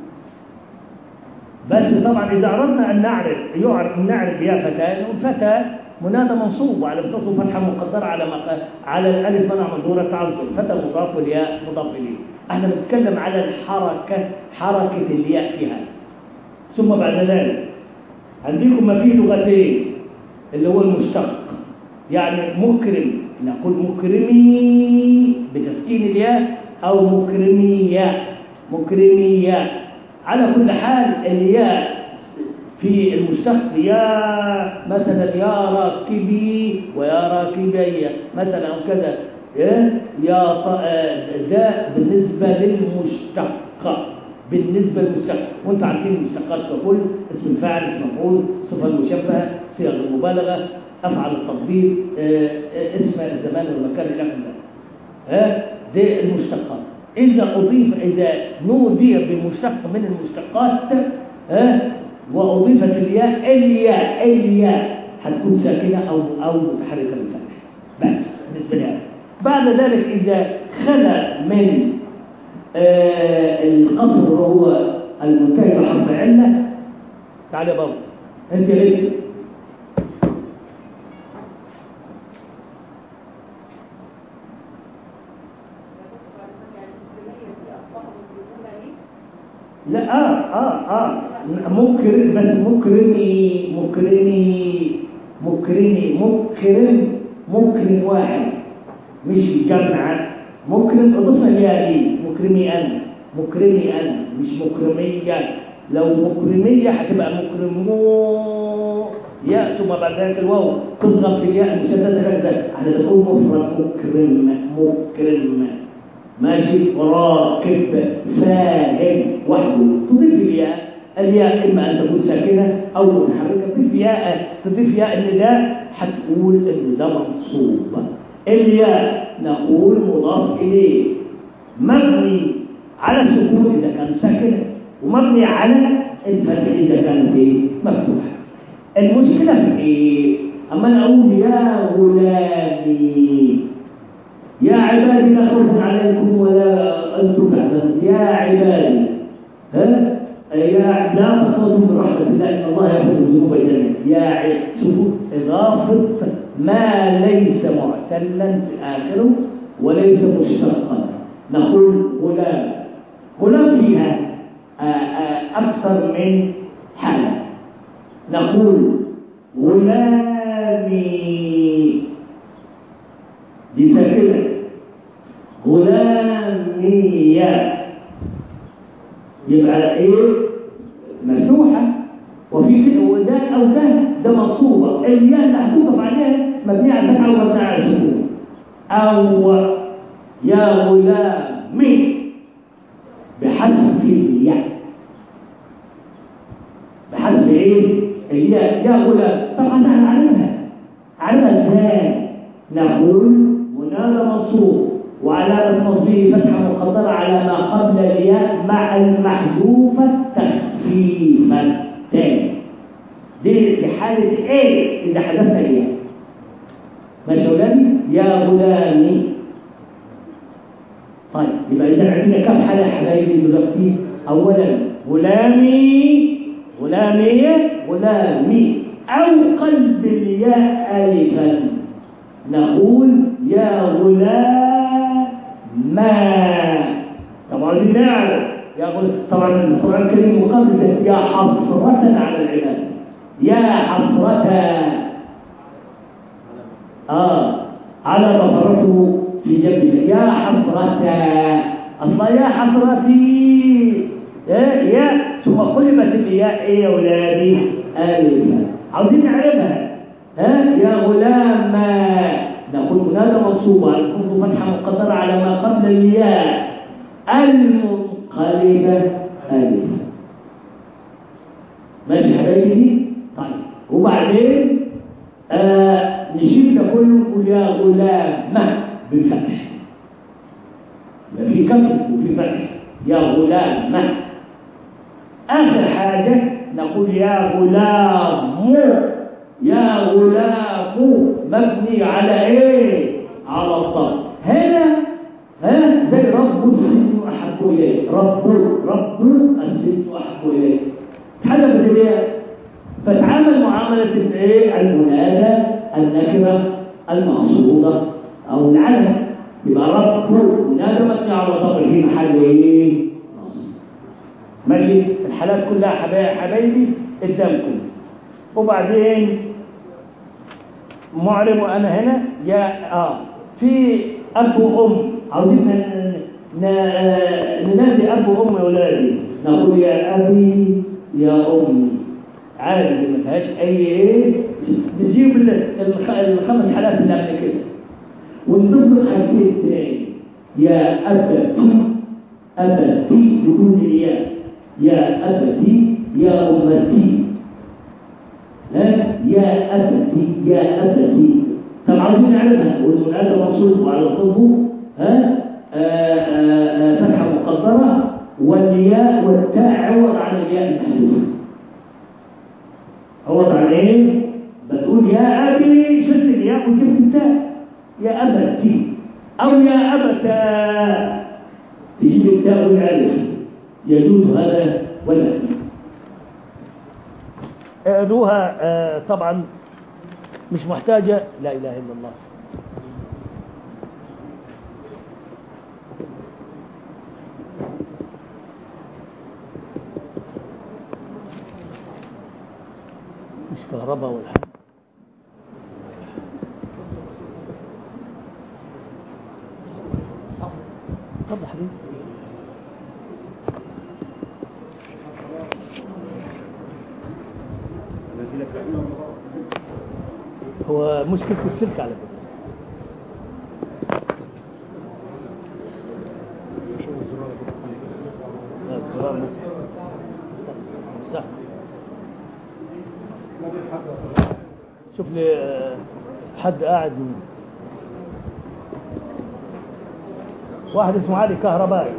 بس طبعا إذا أردنا أن نعرف يعرف نعرف يا فتاة نقول فتى منادى منصوب وعلى فتاة فتحة مقدرة على مق... على الألف منع مجرورة تعذر فتى مضاف والياء مضاف إليه احنا بنتكلم على الحركة حركة الياء فيها ثم بعد ذلك عندكم ما فيه لغتين اللي هو المشتق يعني مكرم نقول مكرمي بتسكين الياء أو مكرمية مكرمية على كل حال الياء في المشتق يا مثلا يا راكبي ويا راكبي مثلا أو كذا إيه؟ يا ط- آه، ده بالنسبة للمشتق بالنسبة للمشتق وانتم عارفين المشتقات ككل اسم الفاعل اسم مفعول صفة المشبهة صيغ المبالغة أفعل التطبيق آه، آه، اسم الزمان والمكان إلى آخره ها دي المشتقات إذا أضيف إذا نودي بمشتق من المشتقات ها وأضيفت الياء الياء الياء هتكون ساكنة أو أو متحركة بالفتح بس بالنسبة لها بعد ذلك إذا خلى من آه القصر وهو المنتهي بحرف علة تعال يا بابا أنت ليه؟ لا اه اه اه مكرم بس مكرمي مكرمي مكرمي مكرم مكرم واحد مش جمع مكرم اضفنا الياء دي مكرمي انا مكرمي انا مش مكرمية لو مكرمية هتبقى مكرمو ياء ثم بعد ذلك الواو تضغط في الياء المشددة هكذا احنا بنقول مفرد مكرم مكرم ماشي راكب فاهم وحده تضيف الياء الياء اما ان تكون ساكنه او متحركه تضيف ياء تضيف ياء النداء هتقول ان ده منصوب الياء نقول مضاف اليه مبني على السكون اذا كان ساكنه ومبني على الفتح اذا كانت ايه مفتوحه المشكله في ايه اما انا اقول يا غلامي يا عبادي لا خوف عليكم ولا انتم تحزنون يا عبادي ها يا لا تخافوا من رحمه الله ان الله يغفر الذنوب جميعا يا ع- شوفوا اضافه ما ليس معتلا في اخره وليس مشتقا نقول غلام غلام فيها آه، آه، اكثر من حاله نقول غلامي دي ساكنة غلامية يبقى ايه مفتوحة وفي كده وده او ده ده منصوبة الياء اللي هتوقف عليها مبنية على الفتحة ومبنية على السكون او يا غلامي بحذف الياء بحذف ايه الياء يا غلام طبعا احنا عارفها عارفها ازاي نقول منادى منصوب وعلامة نصبه فتحة مقدرة على ما قبل الياء مع المحذوفة تخفيفا تاني دي في حالة ايه إذا حدث الياء ماشي يا ولادي يا غلامي طيب يبقى إذا عندنا كم حالة يا حبايبي دلوقتي أولا غلامي غلامي غلامي أو قلب الياء ألفا نقول يا غلام ما طبعا دي نعرف يا غلام طبعا القرآن الكريم مقابل يا حسرة على العباد يا حسرة آه على ما فرطوا في جنب يا حسرة أصلا يا حسرتي يا يا ثم قلبت الياء ايه يا ولادي ألفا عاوزين نعرفها ها يا غلام نقول منادى منصوبة الكفر فتحة مقدرة على ما قبل الياء المنقلبة ألفا ماشي حبايبي طيب وبعدين آه نشيل ده كله نقول يا غلام بالفتح يبقى في كسر وفي فتح يا غلام آخر حاجة نقول يا غلام يا غلام مبني على ايه على الضم هنا ها زي رب السن احب اليه رب رب السن احب اليه اتحذفت الياء فتعامل معاملة الايه المنادى النكرة المقصودة أو العلم يبقى رفع منادى مبني على ضمر في محل ايه؟ نصب ماشي الحالات كلها حبايبي حبايبي قدامكم وبعدين معلم وانا هنا يا اه في اب وام عاوزين ن- ن- ننادي اب وام يا ولادي نقول يا ابي يا امي عادي ما فيهاش اي ايه نجيب ال- الخ- الخمس حالات اللي قبل كده ونضيف الحاجتين تاني يا ابتي ابتي بدون الياء يا ابتي يا امتي ها يا أبتي يا أبتي طب عاوزين نعرفها والمنادى مقصود وعلى طبه ها آه، آه، آه، فتحة مقدرة والياء والتاء عوض عن الياء المحذوفة عوض عن ايه؟ بتقول يا أبي شلت الياء وجبت التاء يا أبتي أو يا أبتا تجيب التاء والألف يجوز هذا ولا لا؟ اعدوها آه، طبعا مش محتاجة لا إله إلا الله مش كهرباء ولا حاجة اتفضل حبيبي هو مشكلة السلك على فكرة لا، الزرار مش- مستحيل. شوف لي آه، حد قاعد من- واحد اسمه علي كهربائي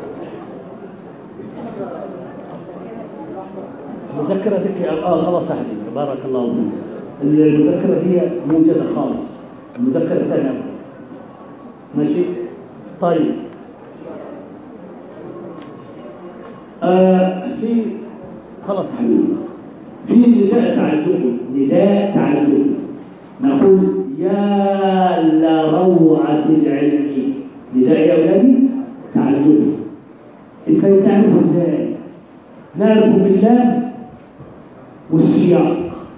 مذكرتك يا اه خلاص يا حبيبي بارك الله فيك المذكرة هي موجودة خالص المذكرة الثانية أفضل. ماشي طيب آه في خلاص يا حبيبي في نداء تعجبي نداء تعجبي نقول يا لروعة العلم نداء يا أولادي تعجبي انت تعرف ازاي نعرف بالله والسياق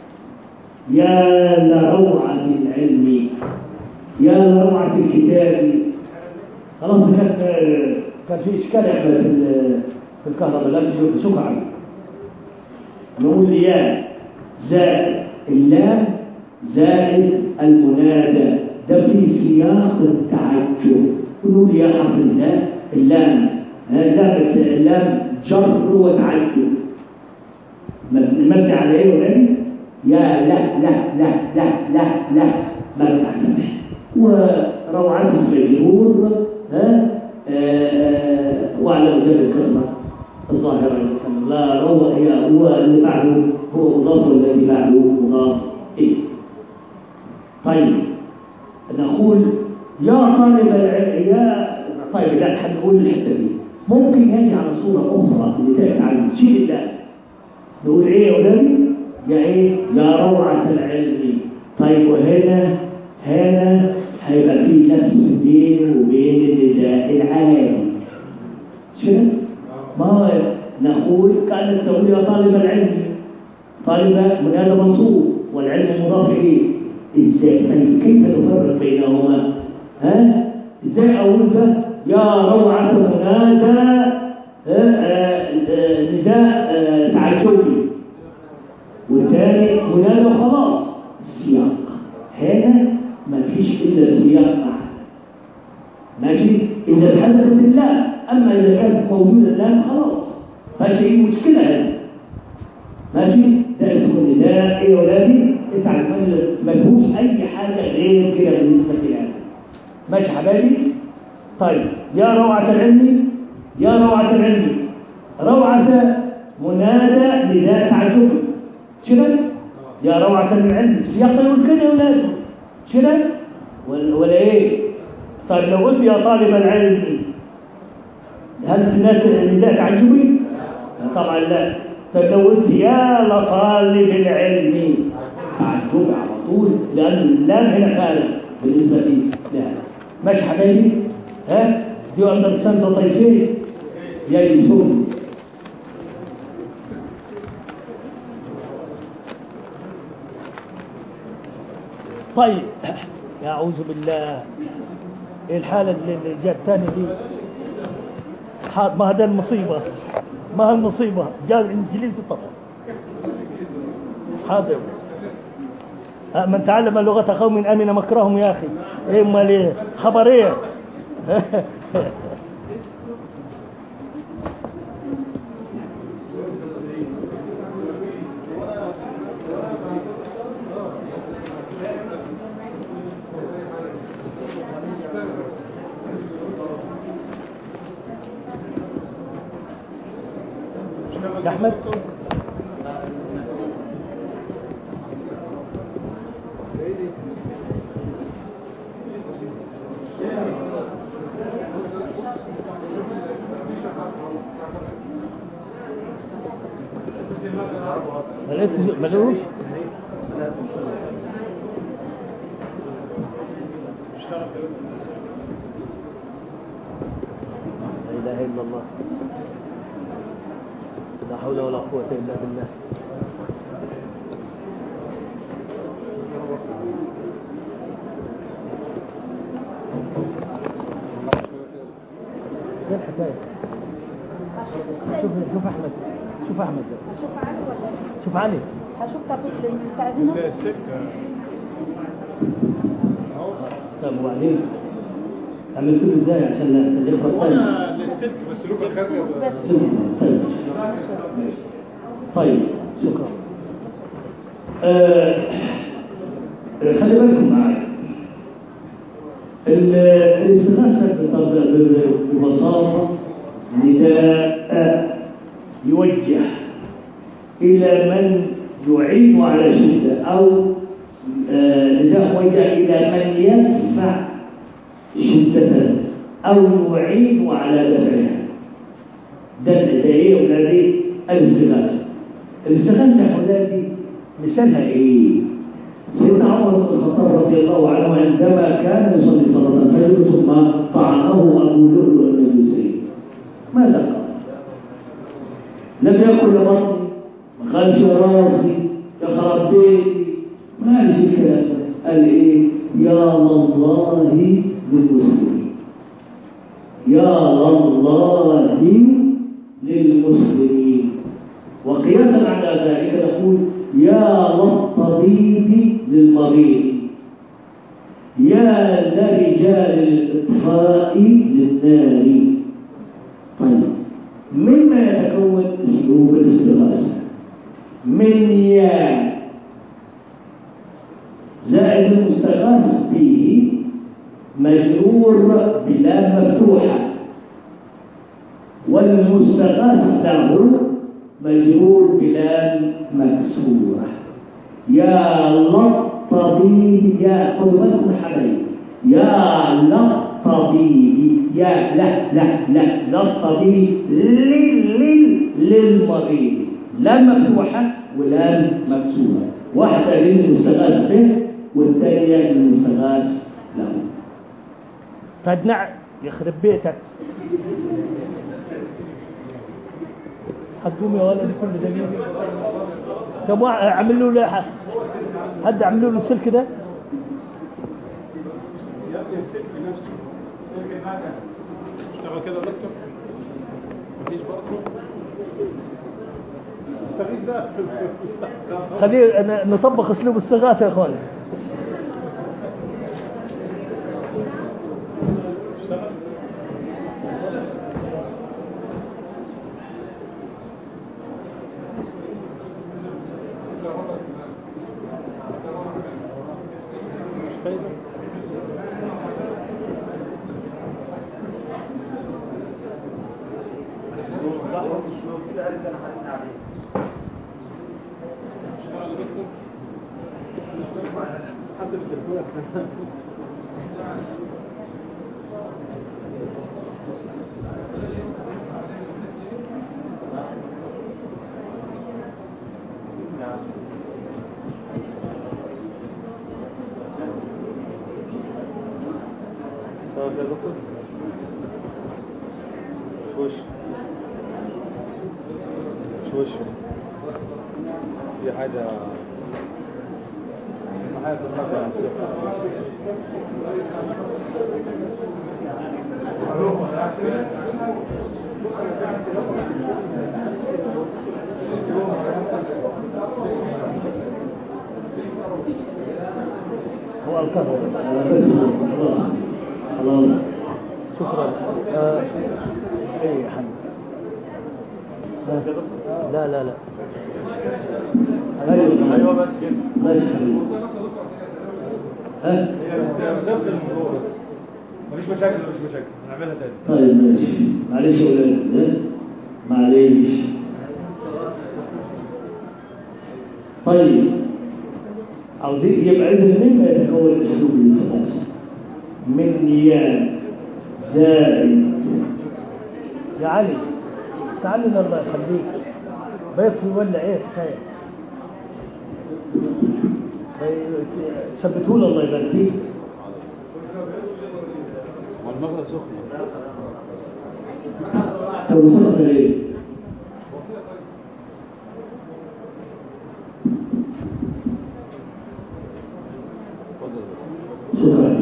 يا لروعة العلم يا لروعة الكتاب خلاص كان كان في اشكال احنا في ال- في الكهرباء لا شوف شوف عنه نقول يا زائد اللام زائد المنادى ده في سياق التعجب نقول يا حرف الله اللام اللام اللام جر وتعجب مبني على ايه ولادي؟ يا لا لا لا لا لا لا مبني على الفتح وروعات اسم الجمهور ها آه، وعلى وجه الكسرة الظاهرة كما لا روى هي هو اللي بعده هو مضاف والذي بعده مضاف إيه طيب نقول يا طالب العلم يا طيب لا حنقول الحتة دي ممكن يجي على صورة أخرى لتأتي عن شيء الله نقول ايه يا ولادي يا ايه يا روعة العلم طيب وهنا هنا هيبقى في نفس بينه وبين النداء العام مش كده؟ ما نقول كأنك تقول يا طالب العلم طالب منادى منصوب والعلم مضاف اليه ازاي طيب كيف نفرق بينهما ها ازاي اقول ده يا روعة منادى آه، آه، آه، نداء آه، تعجبي والثاني منادى وخلاص السياق هنا ما فيش الا السياق معه ماشي اذا تحدثت اللام اما اذا كانت موجوده اللام خلاص فشيء مشكله هنا ماشي ده اسمه النداء ايه يا ولادي انت عارفين ما فيهوش اي حاجه غير كده بالنسبه لي ماشي يا حبايبي طيب يا روعه العلم يا روعه العلم روعه منادى نداء تعجبي كده يا روعه العلم سياق يقول كده يا ولادي كده ولا ولا ايه طيب لو قلت يا طالب العلم هل نداء نداء تعجبي طبعا لا طب لو قلت يا لطالب العلم تعجب على طول لأن اللام هنا خارج بالنسبة لي لا ماشي حبايبي ها دي أندرستاند طيسير ييسون طيب يا أعوذ بالله ايه الحالة اللي اللي جات تاني دي ح- ما هذا المصيبة ما هالمصيبة جاء الإنجليزي طبعا حاضر أه، من تعلم لغة قوم أمن مكرهم يا أخي إيه أمال إيه خبر إيه يا أحمد ما لقيتش- ما لقوش لا إله إلا الله لا حول ولا قوة إلا بالله ايه الحكاية شوف شوف أحمد شوف أحمد هشوف علي ولا إيه؟ شوف علي هشوف كابوس المستأذنة طب وبعدين عملت له ازاي عشان لا عشان يفرق طيب للسلك بس لوك الخارجة طيب طيب شكرا آه خلي بالكم معايا ال- الاستغاثة بطبع- ب- ببساطة نداء يوجه إلى من يعين على شدة أو آه، نداء موجه إلى من يدفع شدة أو يعين على دفعها ده ده ايه يا ولادي الاستغاثه الاستغاثه يا ولادي مثالها ايه سيدنا عمر بن الخطاب رضي الله عنه عندما كان يصلي صلاه الفجر ثم طعنه ابو لؤلؤ المجوسي ماذا قال لم يقل يا بطني ما قالش يا راسي يا خرب بيتي ما قالش الكلام ده قال ايه يا الله للمسلمين يا الله للمسلمين وقياسا على ذلك نقول يا للطبيب للمريض يا لرجال الإطفاء للنار طيب مما يتكون أسلوب الاستغاثة من يا زائد المستغاث به مجرور بلا مفتوحة والمستغاث له مجرور بلام مكسورة يا للطبيب يا قلوبكم حبايب يا للطبيب يا لا لا لا للطبيب لل لل للمريض لام مفتوحة ولام مكسورة واحدة للمستغاث به والثانية للمستغاث له طيب نعم يخرب بيتك هتقوم يا ولد كل دقيقة طب واحد اعمل له له حد عملوا له السلك ده يا ابني السلك نفسه اشتغل كده دكتور مفيش برضه استفيد ده خليه ن- نطبق اسلوب استغاثة يا اخوان اشتغل مش فايدة اشتغل يا دكتور حد بالتليفون يا دكتور مش وش مش وش في حاجة في حاجة في المكان هو الكهرباء خلاص خلاص شكرا آه، اي يا حمد آه، لا لا لا ايوه ايوه بس كده ماشي حبيبي ها هي نفس الموضوع مفيش مشاكل مفيش مشاكل هنعملها تاني طيب ماشي معلش يا ولاد ها؟ معلش طيب عاوزين يبقى اذا مما يتكون الاسلوب الاستغاثه من ياء زائد يا علي تعالوا لله يخليك بيطفي ولا ايه كفايه ثبتوا له الله يبارك فيك والمغرب سخنة طب وصلت ليه؟ شكرا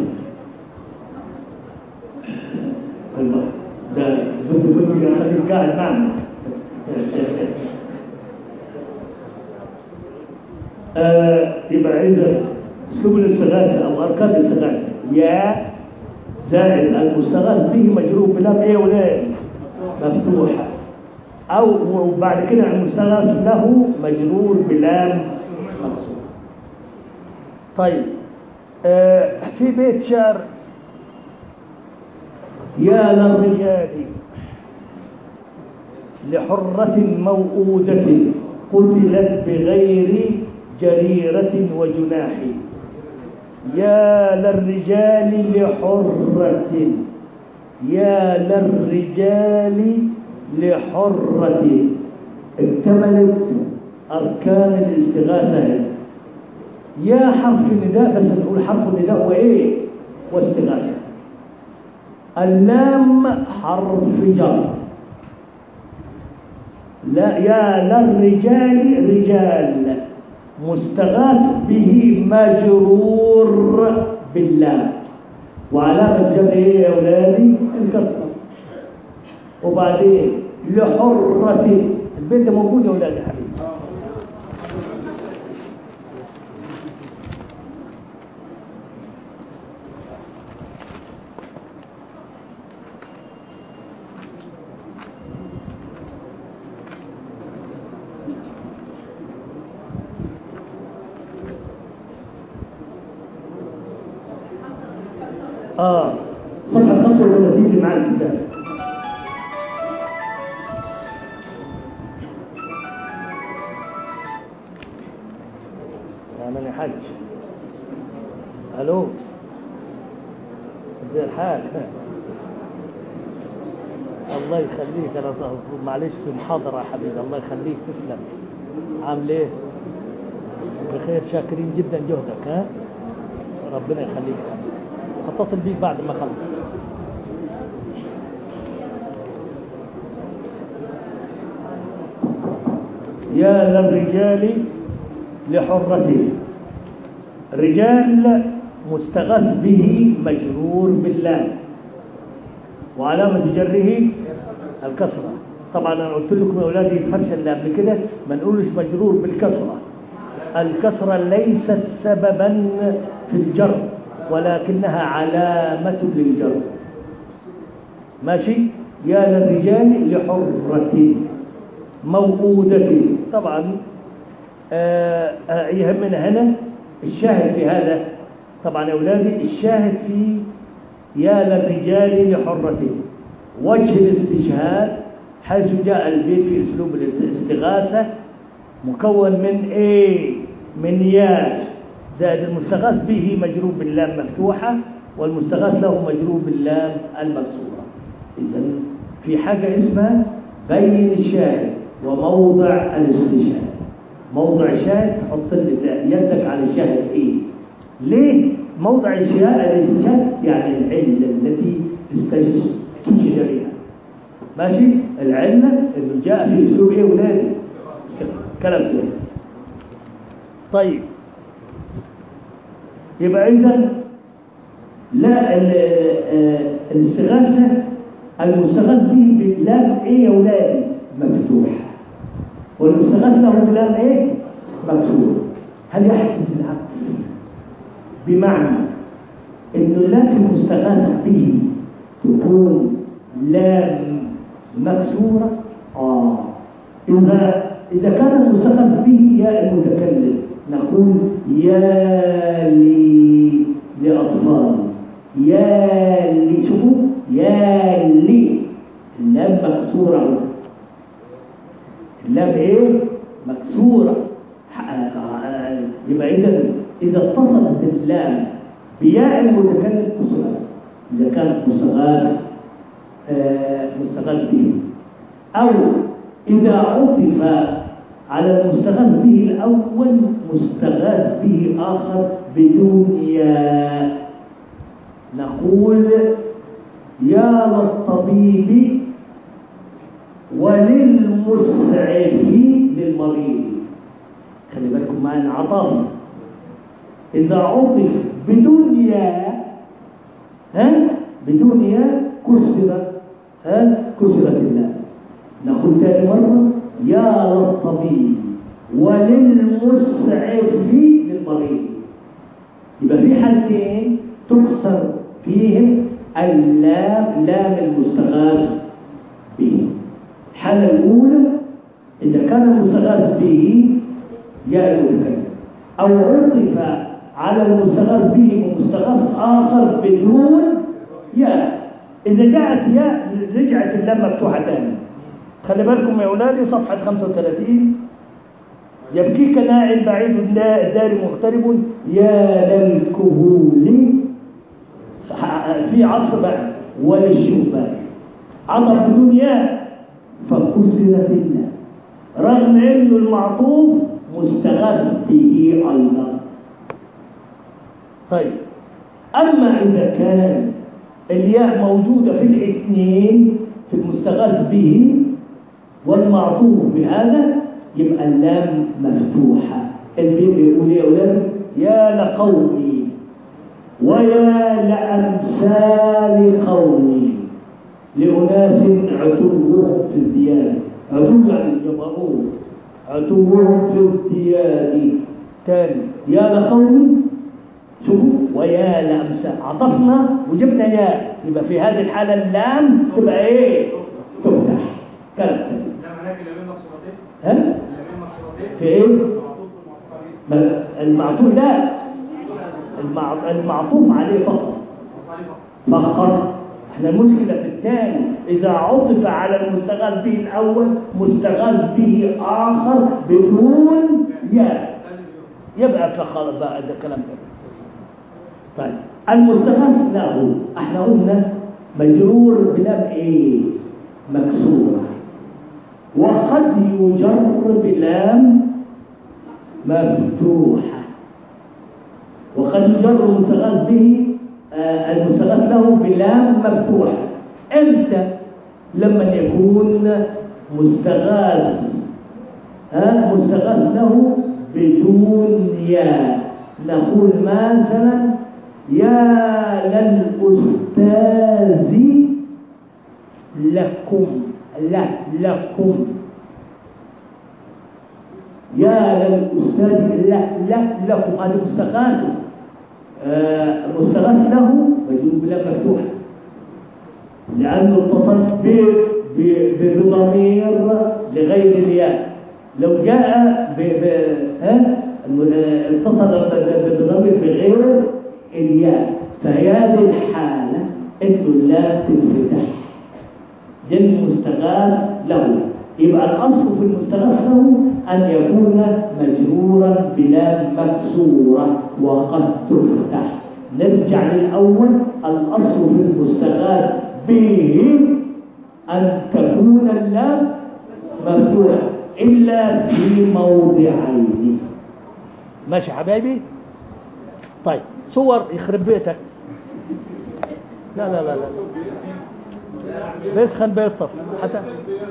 الله ده بدي بدي اخليك قاعد معنا آه، يبقى إذا أسلوب الاستغاثة أو أركان الاستغاثة يا زائد المستغاث به مجرور بلام إيه ولا مفتوحة أو وبعد كده المستغاث له مجرور بلام مقصود طيب آه في بيت شعر يا للرجال رجالي لحرة موؤودة قتلت بغير جريرة وجناح يا للرجال لحرة يا للرجال لحرة اكتملت أركان الاستغاثة هنا. يا حرف النداء بس نقول حرف النداء هو إيه؟ واستغاثة اللام حرف جر لا يا للرجال رجال مستغاث به مجرور باللام وعلامة جر ايه يا اولادي الكسرة وبعدين لحرة البيت ده موجود يا اولادي يا حبيبي اه صفحة 35 اللي معاك الكتاب يا من حج الو زي الحال الله يخليك انا ظ- معلش في محاضرة يا حبيبي الله يخليك تسلم عامل ايه بخير شاكرين جدا جهدك ها ربنا يخليك يا حبيبي. هتصل بيك بعد ما اخلص يا للرجال لحرته رجال مستغاث به مجرور باللام وعلامة جره الكسرة طبعا انا قلت لكم يا اولادي الفرشه اللي قبل كده ما نقولش مجرور بالكسرة الكسرة ليست سببا في الجر ولكنها علامة للجر ماشي يا للرجال لحرة موؤودة طبعا آه، آه، يهمنا هنا الشاهد في هذا طبعا يا أولادي الشاهد في يا للرجال لحرته وجه الاستشهاد حيث جاء البيت في أسلوب الاستغاثة مكون من ايه من يا زائد المستغاث به مجرور باللام مفتوحة والمستغاث له مجرور باللام المكسورة إذا في حاجة اسمها بين الشاهد وموضع الاستشهاد موضع الشاهد تحط لي يدك على الشاهد ايه ليه موضع الشياء الاستشهاد يعني العلة التي استشهد بها ماشي العلة اللي جاء في اسلوب ايه ولادي كلام سهل طيب يبقى اذا لا ال- آه، الاستغاثة المستغاث به باللام ايه يا ولادي مفتوح والمستغاث له بلام ايه مكسور هل يحدث العكس بمعنى انه اللام المستغاث به تكون لام مكسورة اه إذا إذا كان المستغاث به يا المتكلم نقول يا لي لأطفال يا لي شوفوا يا لي اللام مكسورة اللام ايه مكسورة يبقى إذا إذا اتصلت اللام بياء المتكلم كسرت إذا كانت مستغاث آه، مستغاث به أو إذا عطف على المستغاث به الأول مستغاث به آخر بدون ياء نقول يا للطبيب وللمسعف للمريض خلي بالكم معنا عطاف إذا عطف بدون ياء ها بدون ياء كسرت ها كسرت اللام نقول تاني مرة يا للطبيب وللمسعف للمريض يبقى في حالتين تكسر فيهم اللام لام المستغاث به الحالة الأولى إذا كان المستغاث به ياء المتكلم أو عطف على المستغاث به ومستغاث آخر بدون ياء إذا جاءت ياء رجعت اللام مفتوحة تاني خلي بالكم يا أولادي صفحة 35 يبكيك ناعي بعيد الدار مغترب يا للكهول في عطف بقى وللشبان عطف بدون ياء فكسرت اللام رغم انه المعطوف مستغاث به ايضا طيب اما اذا كان الياء موجوده في الاثنين في المستغاث به والمعطوف بهذا يبقى اللام مفتوحه البيت بيقول يا اولاد يا لقومي ويا لامثال قومي لأناس عتوهم في ازدياد عتو يعني الجبروت عتوهم في ازدياد تاني يا لقومي شوفوا ويا لأمثال عطفنا وجبنا يا يبقى في هذه الحالة اللام تبقى ايه؟ تفتح كلام سليم ده معناه في اليمين مقصورتين ها؟ اليمين مقصورتين في ايه؟ معطوف بالمعطوف عليه ما- المعطوف لا المع- المعطوف عليه فقط معطوف عليه فقط فقط احنا المشكلة في الثاني إذا عطف على المستغاث به الأول مستغاث به آخر بدون ياء يبقى فخلاص بقى ده كلام سليم طيب المستغاث له احنا قلنا مجرور بلام ايه مكسورة وقد يجر بلام مفتوحة وقد يجر المستغاث به آه، المستغاث له بلام مفتوحة امتى لما يكون مستغاث ها مستغاث له بدون ياء نقول مثلا يا للأستاذ لكم لا لكم يا للأستاذ لا لا لكم هذا مستغاث آه، مستغاث له مجنون بلا مفتوح لأنه اتصل ب- ب- ب- بضمير لغير الياء لو جاء ب ب ها الم- آه، اتصل ب- ب- بضمير بغير الياء فهي هذه الحالة انه لا تنفتح للمستغاث له يبقى الأصل في المستغاث له أن يكون مجرورا بلا مكسورة وقد تفتح نرجع للأول الأصل في المستغاث به أن تكون اللام مفتوحة إلا في موضعين ماشي حبايبي طيب صور يخرب بيتك لا لا لا لا بيسخن بيطفي حتى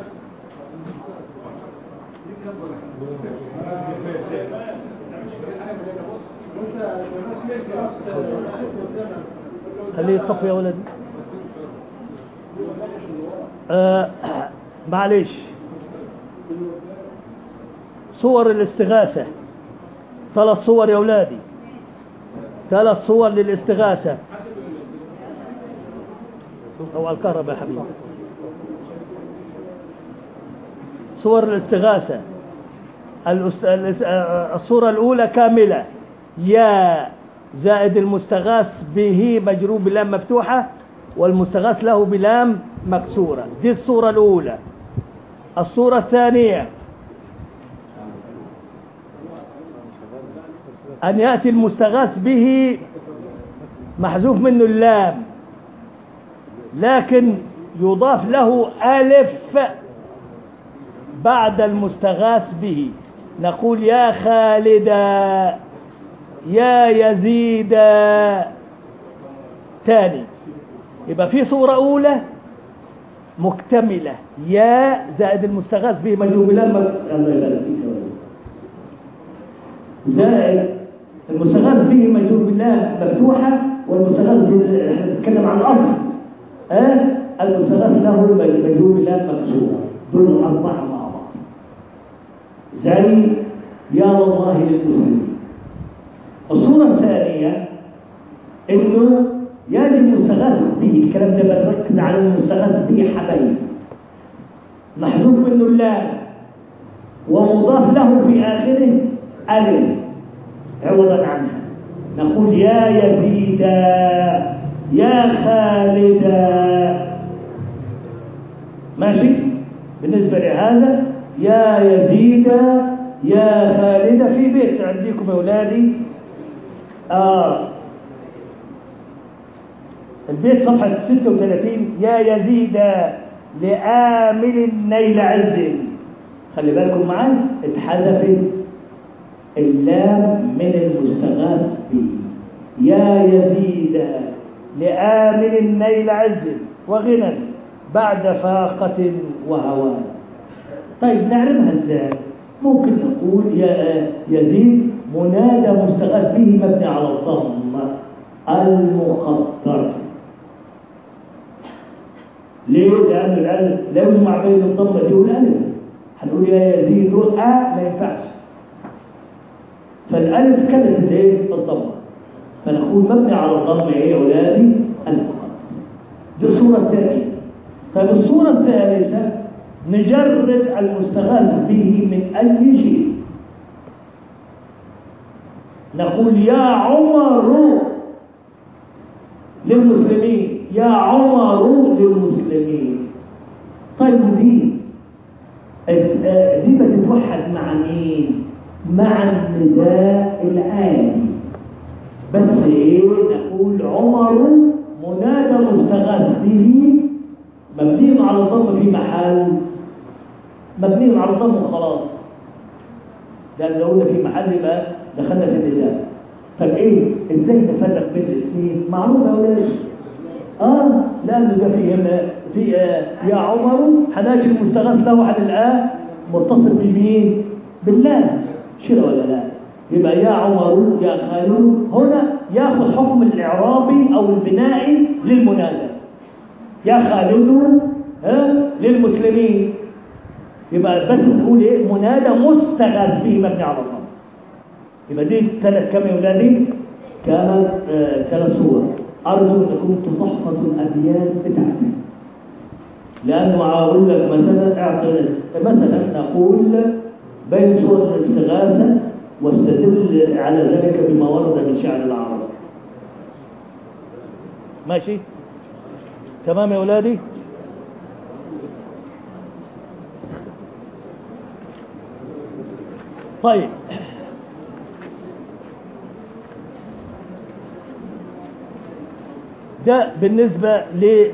خليه يطفي يا ولدي آه معلش صور الاستغاثة ثلاث صور يا ولادي ثلاث صور للاستغاثة أو على الكهرباء يا حبيبي صور الاستغاثة الأس- الأس- آه، الصورة الأولى كاملة يا زائد المستغاث به مجرور بلام مفتوحة والمستغاث له بلام مكسورة دي الصورة الأولى الصورة الثانية أن يأتي المستغاث به محذوف منه اللام لكن يضاف له ألف بعد المستغاث به نقول يا خالدا يا يزيدا تاني يبقى في صورة أولى مكتملة يا زائد المستغاث به مجرور بلام الله يبارك فيك يا ولد. زائد المستغاث به مجرور بالله مفتوحة والمستغاث بال- احنا بنتكلم عن الأصل ها المستغاث له مجرور بالله مكسورة دول الأربعة مع بعض زي يا الله للمسلمين الصورة الثانية انه يجب المستغاث به الكلام ده بنركز على المستغاث به حبايب محذوف منه اللام ومضاف له في آخره ألف عوضا عنها نقول يا يزيدا يا خالدا ماشي بالنسبة لهذا يا يزيدا يا خالدا في بيت عندكم يا أولادي آه البيت صفحة 36 يا يزيدا لآمل نيل عز خلي بالكم معاي اتحذفت اللام من المستغاث به يا يزيد لآمل نيل عز وغنى بعد فاقة وهوان طيب نعرفها ازاي ممكن نقول يا يزيد منادى مستغاث به مبني على الضم المقدر ليه؟ لأن الألف لا يجمع بين الضمة دي والألف هنقول يا يزيد آ ما ينفعش فالألف كانت الايه؟ الضمة فنقول مبني على الضم ايه يا أولادي؟ المقدر دي الصورة الثانية طيب الصورة الثالثة نجرد المستغاث به من أي شيء نقول يا عمر للمسلمين يا عمر للمسلمين طيب دي آه، دي بتتوحد مع مين مع النداء العالي بس ايه نقول عمر منادى مستغاث به مبني على الضم في محل مبني على الضم وخلاص لان لو قلنا في محل يبقى دخلنا في النداء طب ايه ازاي نفرق بين الاثنين معروف يا ولاد اه لانه ده في هنا في آه يا عمر هنلاقي المستغاث له عن الآن متصل بمين بالله شنو ولا لا يبقى يا عمر يا خالد هنا ياخذ حكم الاعرابي او البنائي للمنادى يا خالد ها للمسلمين يبقى بس نقول ايه منادى مستغاث به مبني على الله يبقى دي ثلاث كم يا ولادي كانت آه ثلاث صور ارجو انكم تحفظوا الابيات بتاعتي لانه اقول لك مثلا اعطي مثلا نقول بين صور الاستغاثه واستدل على ذلك بما ورد من شعر العرب ماشي تمام يا اولادي طيب ده بالنسبة ل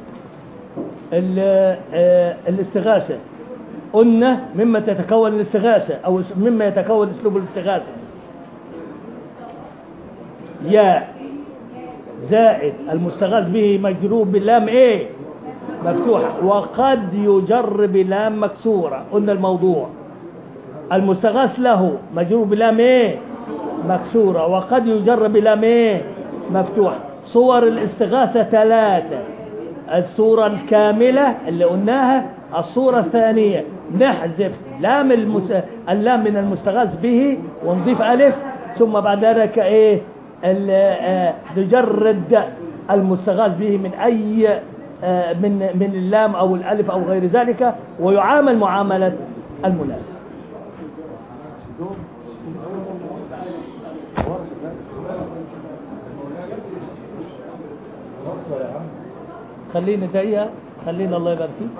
الاستغاثة قلنا مما تتكون الاستغاثة أو مما يتكون أسلوب الاستغاثة ياء زائد المستغاث به مجرور باللام ايه مفتوحة وقد يجر بلام مكسورة قلنا الموضوع المستغاث له مجرور بلام ايه مكسورة وقد يجر بلام ايه مفتوحة صور الاستغاثة ثلاثة الصورة الكاملة اللي قلناها الصورة الثانية نحذف لام المس... اللام من المستغاث به ونضيف ألف ثم بعد ذلك ايه ال- آه، نجرد المستغاث به من أي آه، من من اللام أو الألف أو غير ذلك ويعامل معاملة المنادى خلينا دقيقة خلينا الله يبارك فيك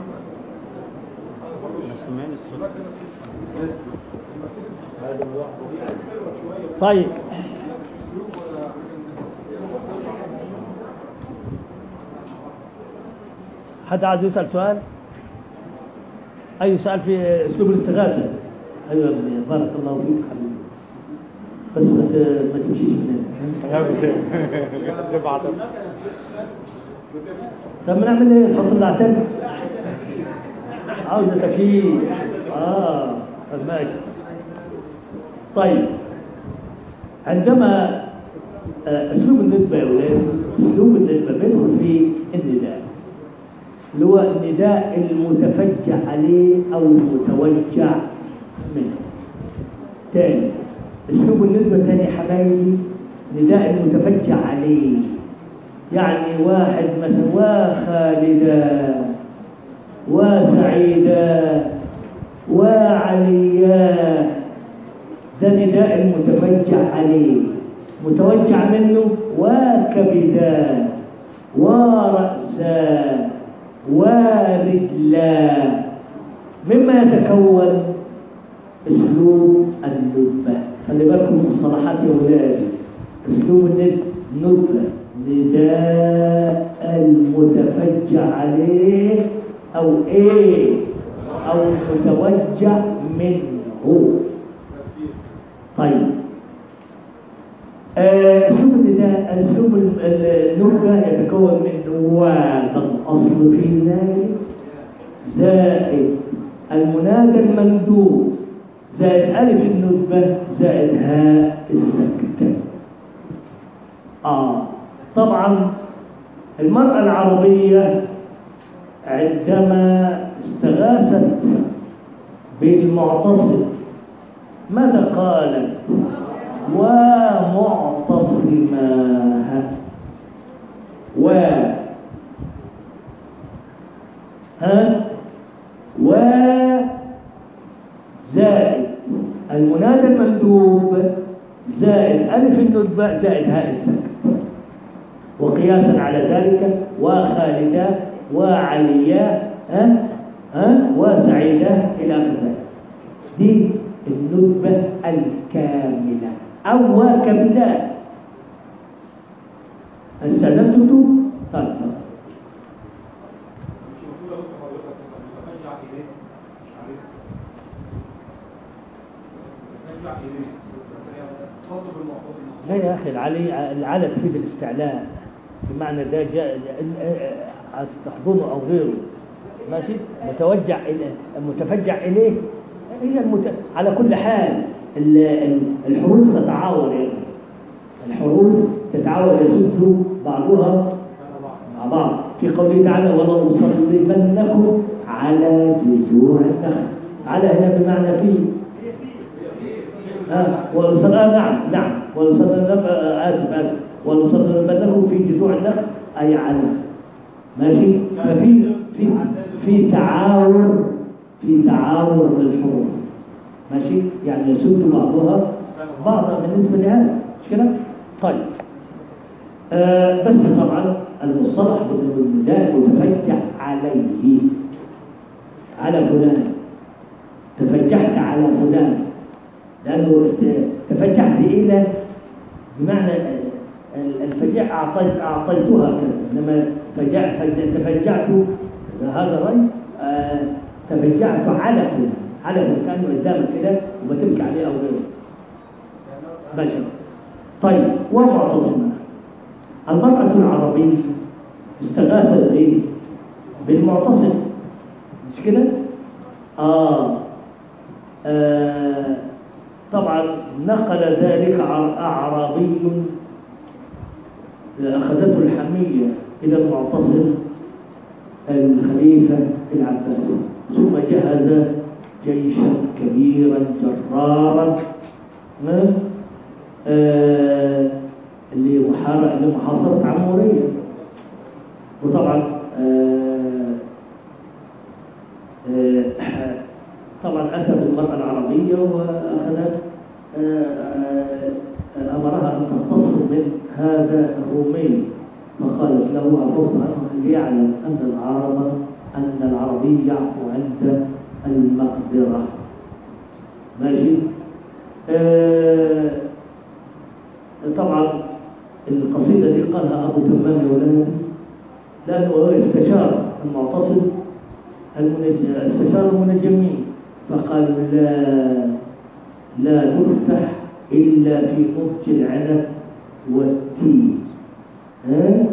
طيب حد عايز يسأل سؤال أي سؤال في أسلوب الاستغاثة أيوة يا ابني بارك الله فيك حبيبي بس ما ت- ما تمشيش من هنا طب ما نعمل ايه نحط العتاب عاوزة تكييف اه طب ماشي طيب عندما آه، اسلوب الندبه يا اولاد اسلوب الندبه بيدخل في النداء اللي هو النداء المتفجع عليه او المتوجع منه تاني اسلوب الندبه تاني يا حبايبي نداء المتفجع عليه يعني واحد مثلا وخالدا وسعيدا وعليا ده نداء المتفجع عليه متوجع منه وكبدا ورأسا ورجلا مما يتكون اسلوب الندبة خلي بالكم من المصطلحات يا ولادي اسلوب الند- الندبة نداء المتفجع عليه او ايه او المتوجع منه طيب آه، اسلوب النداء اسلوب ال- ال- النكبه يتكون من وهذا الاصل في ذلك زائد المنادى المندوب زائد الف الندبه زائد هاء السكته اه طبعا المراه العربيه عندما استغاثت بالمعتصم ماذا قالت ومعتصماها و ها و زائد المنادى المندوب زائد ألف الندبة زائد هاء السكت وقياسا على ذلك وخالدا وعليا ها ها وسعيدا إلى آخر ذلك دي الندبة الكاملة أو وكبدات استأذنتم طيب طيب. لا يا أخي العلي العلى تفيد الاستعلاء بمعنى ده جاء عايز تحضنه أو غيره ماشي متوجع إليه متفجع إليه هي المت... على كل حال ال- ال- الحروف تتعاور يعني الحروف تتعاور يسد بعضها مع بعض في قوله تعالى ولنصلبنكم على جذوع النخل على هنا بمعنى في ها ولنصل آه نعم نعم ولنصلبنكم آه آسف آسف ولنصلبنكم في جذوع النخل أي على ماشي ففي في في تعاور في تعاور للحروف ماشي يعني يسد بعضها بعضا بالنسبة لهذا مش كده طيب آه بس طبعا المصطلح بالنداء متفجع عليه على فلان تفجعت على فلان لأنه تفجعت إلى بمعنى ال- الفجاء أعطيت أعطيتها كذا إنما فجاء فج- تفجعت هذا رأي آه، تفجعت على فلان على فلان كأنه قدامك كده وبتبكي عليه أو غيره ماشي طيب ومعتصمة المرأة العربية استغاثت ايه بالمعتصم مش كده آه. آه طبعا نقل ذلك ع- أعرابي أخذته الحمية إلى المعتصم الخليفة العباسي ثم جهز جيشا كبيرا جرارا ها؟ آه، لمحارة- لمحاصرة عمورية وطبعا آه، آه، طبعا أتى بالمرأة العربية وأخذت آه، آه، أمرها أن تختصر من هذا الرومي فقالت له عفوت عنه ليعلم أن العرب أن العربي يعفو عند المقدرة ماشي آه، طبعا القصيدة دي قالها أبو تمام يا ولاد لأنه هو استشار المعتصم المنج- استشار المنجمين فقال لا لا نفتح إلا في نضج العنب والتين ها؟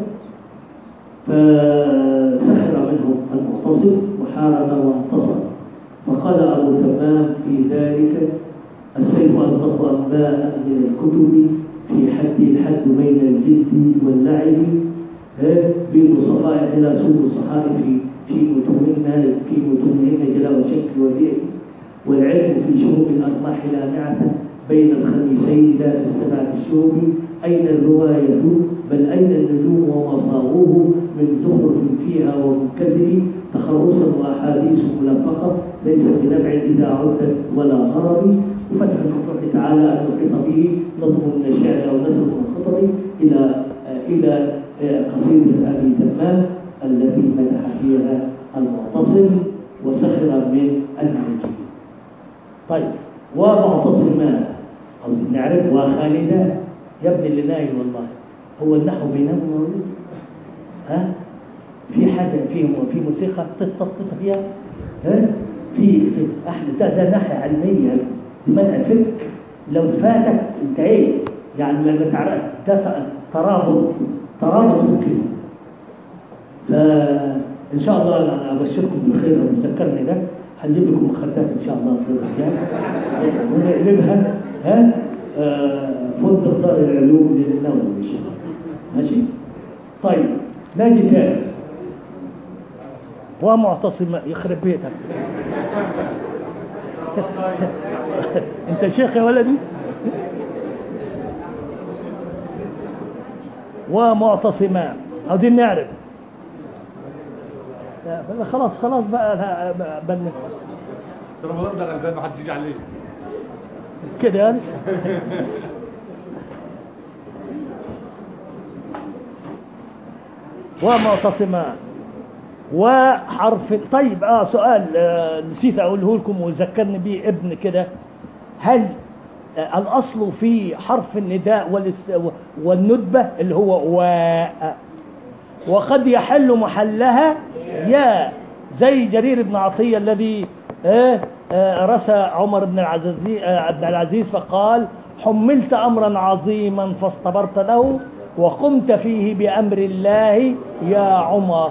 فسخر منهم المعتصم وحارب وانتصر فقال أبو تمام في ذلك السيف أصدق أنباء من الكتب في حد الحد بين الجد واللعب ها؟ بين الصفائح إلى سوق الصحائف في في متونهن في متونهن جلاء الشك والبيع والعلم في شهوب الأرماح لامعة بين الخميسين لا في السبعة الشهوب أين الرواية بل أين النجوم ومصاغوه من زخرف فيها ومنكسر تخرصا وأحاديث ملفقة ليس بنبع إذا عدت ولا غرض وفتح الفتوح تعالى أن يحيط به نظم من الشعر أو نثر من الخطب إلى إلى قصيدة أبي تمام التي مدح فيها المعتصم وسخر من المنجم طيب ومعتصمان عاوزين نعرف وخالدان يا ابني اللي نايم والله هو النحو بينام يا ولد ها في حاجة في في موسيقى تطط فيها ها في في احنا ده ده ناحية علمية لمنع الفكر لو فاتك انت ايه يعني ما تعرف ده ترابط ترابط فكري فإن شاء الله أنا أبشركم بالخير ومذكرني ده هنجيب لكم مخدات إن شاء الله في الرجال ونقلبها ها آه، فندق دار العلوم للنوم إن شاء الله ماشي طيب ناجي تاني ومعتصم يخرب بيتك انت شيخ يا ولدي ومعتصمان عاوزين نعرف لا، خلاص خلاص بقى لا، بل بس رمضان ده غلبان ما حدش يجي عليه كده يعني ومعتصمان وحرف طيب اه سؤال آه نسيت اقوله لكم وذكرني بيه ابن كده هل آه الاصل في حرف النداء والاس- والندبه اللي هو واء وقد يحل محلها يا زي جرير بن عطية الذي آه، آه، رثى عمر بن العزيز آه، بن العزيز فقال حملت أمرا عظيما فاصطبرت له وقمت فيه بأمر الله يا عمر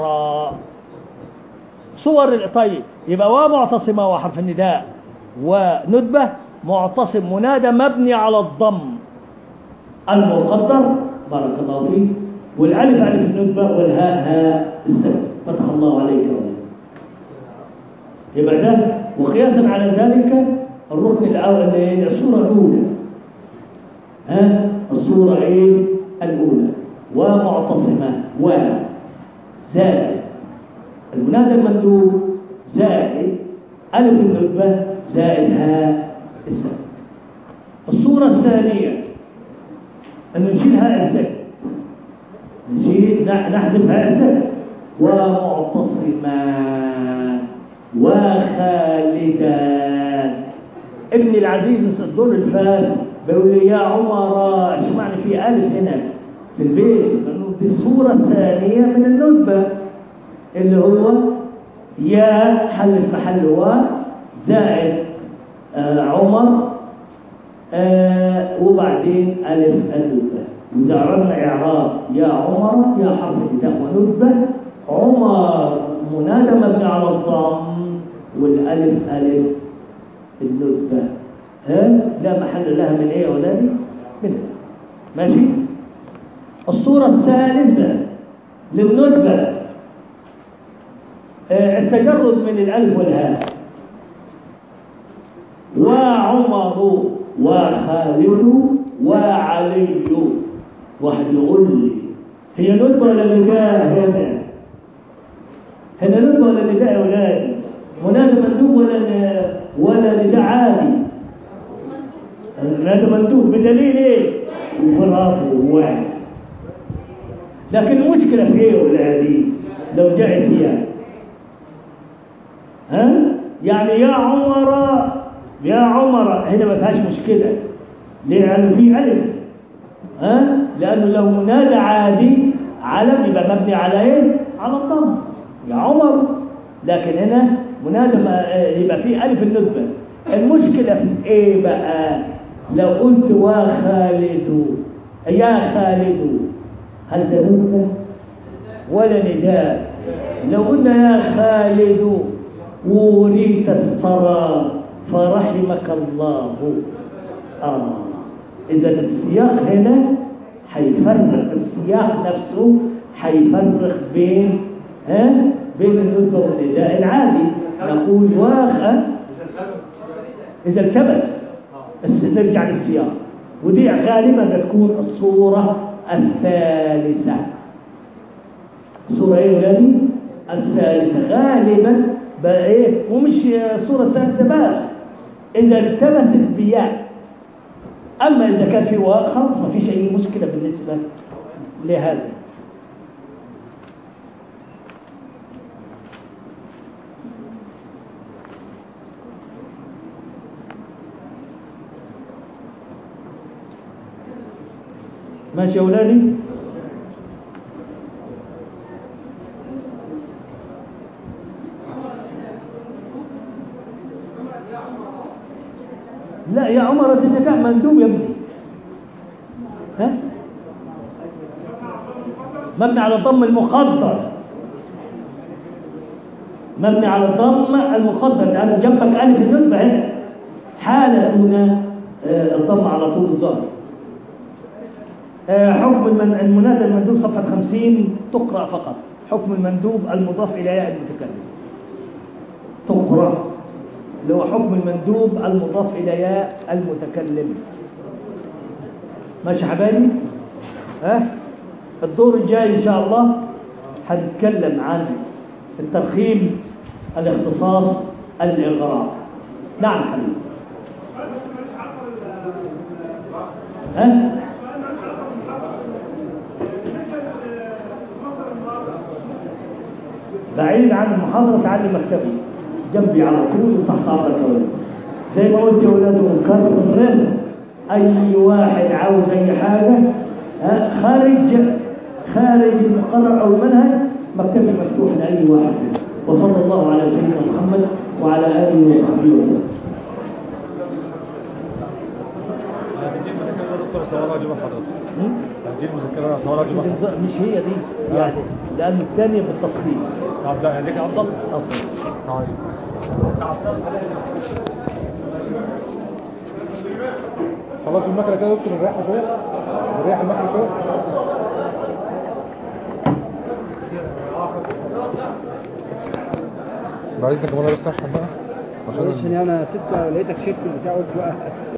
صور ال- طيب يبقى ومعتصمة وحرف النداء وندبة معتصم منادى مبني على الضم المقدر بارك الله فيك والالف الف الندبه والهاء هاء السبب فتح الله عليك يا ولد يبقى ده وقياسا على ذلك الركن الاول اللي هي الصوره الاولى ها الصوره ايه الاولى ومعتصمه و زائد المنادى المندوب زائد الف الندبه زائد هاء السبب الصوره الثانيه أن نشيل هاء الزك نشيل نح- نحذف هاء الزك ومعتصمان وخالدان ابن العزيز الدور الفات بيقول لي يا عمر اسمعني في ألف هنا في البيت لأنه دي الصورة الثانية من الندبة اللي هو يا حل في محل و زائد آه عمر آه وبعدين ألف النسبة وإذا عرفنا إعراب يا عمر يا حرف ابتداء ونسبة عمر منادى مبني على الضم والألف ألف النسبة ها لا محل لها من إيه يا ولادي؟ من ماشي الصورة الثالثة للنسبة آه، التجرد من الألف والهاء وعمر وخالد وعلي واحد يقول لي هي نسبة ولا نداء هنا هنا نسبة ولا نداء يا ولاد منادى مندوب ولا ن- ولا نداء عادي منادى مندوب بدليل ايه برافو واحد لكن المشكلة في ايه يا ولادي لو جاءت فيها ها يعني يا عمر يا عمر هنا ما فيهاش مشكلة ليه؟ لأنه في ألف ها لأنه لو منادى عادي علم يبقى مبني على إيه؟ على الضم يا عمر لكن هنا منادى ما- يبقى في ألف النسبة المشكلة في إيه بقى؟ لو قلت وخالد يا خالد هل ده نسبة ولا نداء لو قلنا يا خالد وريت الثرى فرحمك الله آه إذا السياق هنا حيفرق السياق نفسه حيفرق بين ها بين النسبة والنداء العادي نقول واخ إذا التبس بس نرجع للسياق ودي غالبا بتكون الصورة الثالثة الصورة ايه يا ولادي؟ الثالثة غالبا بقى ايه ومش الصورة الثالثة بس إذا التبست بياء أما إذا كان في واو خلاص ما فيش أي مشكلة بالنسبة لهذا ماشي يا أولادي لا يا عمر انت كان مندوب يا ابني ها مبني على الضم المقدر مبني على الضم المقدر لان جنبك الف النسبه هنا حاله دون آه، الضم على طول الظهر آه، حكم المن- المنادى المندوب صفحه 50 تقرا فقط حكم المندوب المضاف الى ياء المتكلم تقرا اللي هو حكم المندوب المضاف إلى ياء المتكلم ماشي يا حبايبي ها الدور الجاي إن شاء الله هنتكلم عن الترخيم الاختصاص الإغراء نعم حبيبي ها بعيد عن المحاضرة تعلم مكتبي جنبي على طول وتحت أمر الكواليس زي ما قلت يا ولاد ونكرر أي واحد عاوز أي حاجة ها، خارج خارج المقرر أو المنهج مكتبي مفتوح لأي واحد فينا. وصلى الله على سيدنا محمد وعلى آله وصحبه وسلم هتدي المذكرة يا دكتور صورها واجب حضرتك م? هتدي المذكرة صورها واجب حضرتك بالظبط، مش هي دي يعني لأن الثانية بالتفصيل طب لا هديك عبد الله أفضل طيب خلاص المكنة كده يا دكتور نريحها شوية نريح المكنة شوية بعد اذنك يا مولانا بس اشحن بقى معلش عشان يعني انا ستة لقيتك شلت البتاع قلت بقى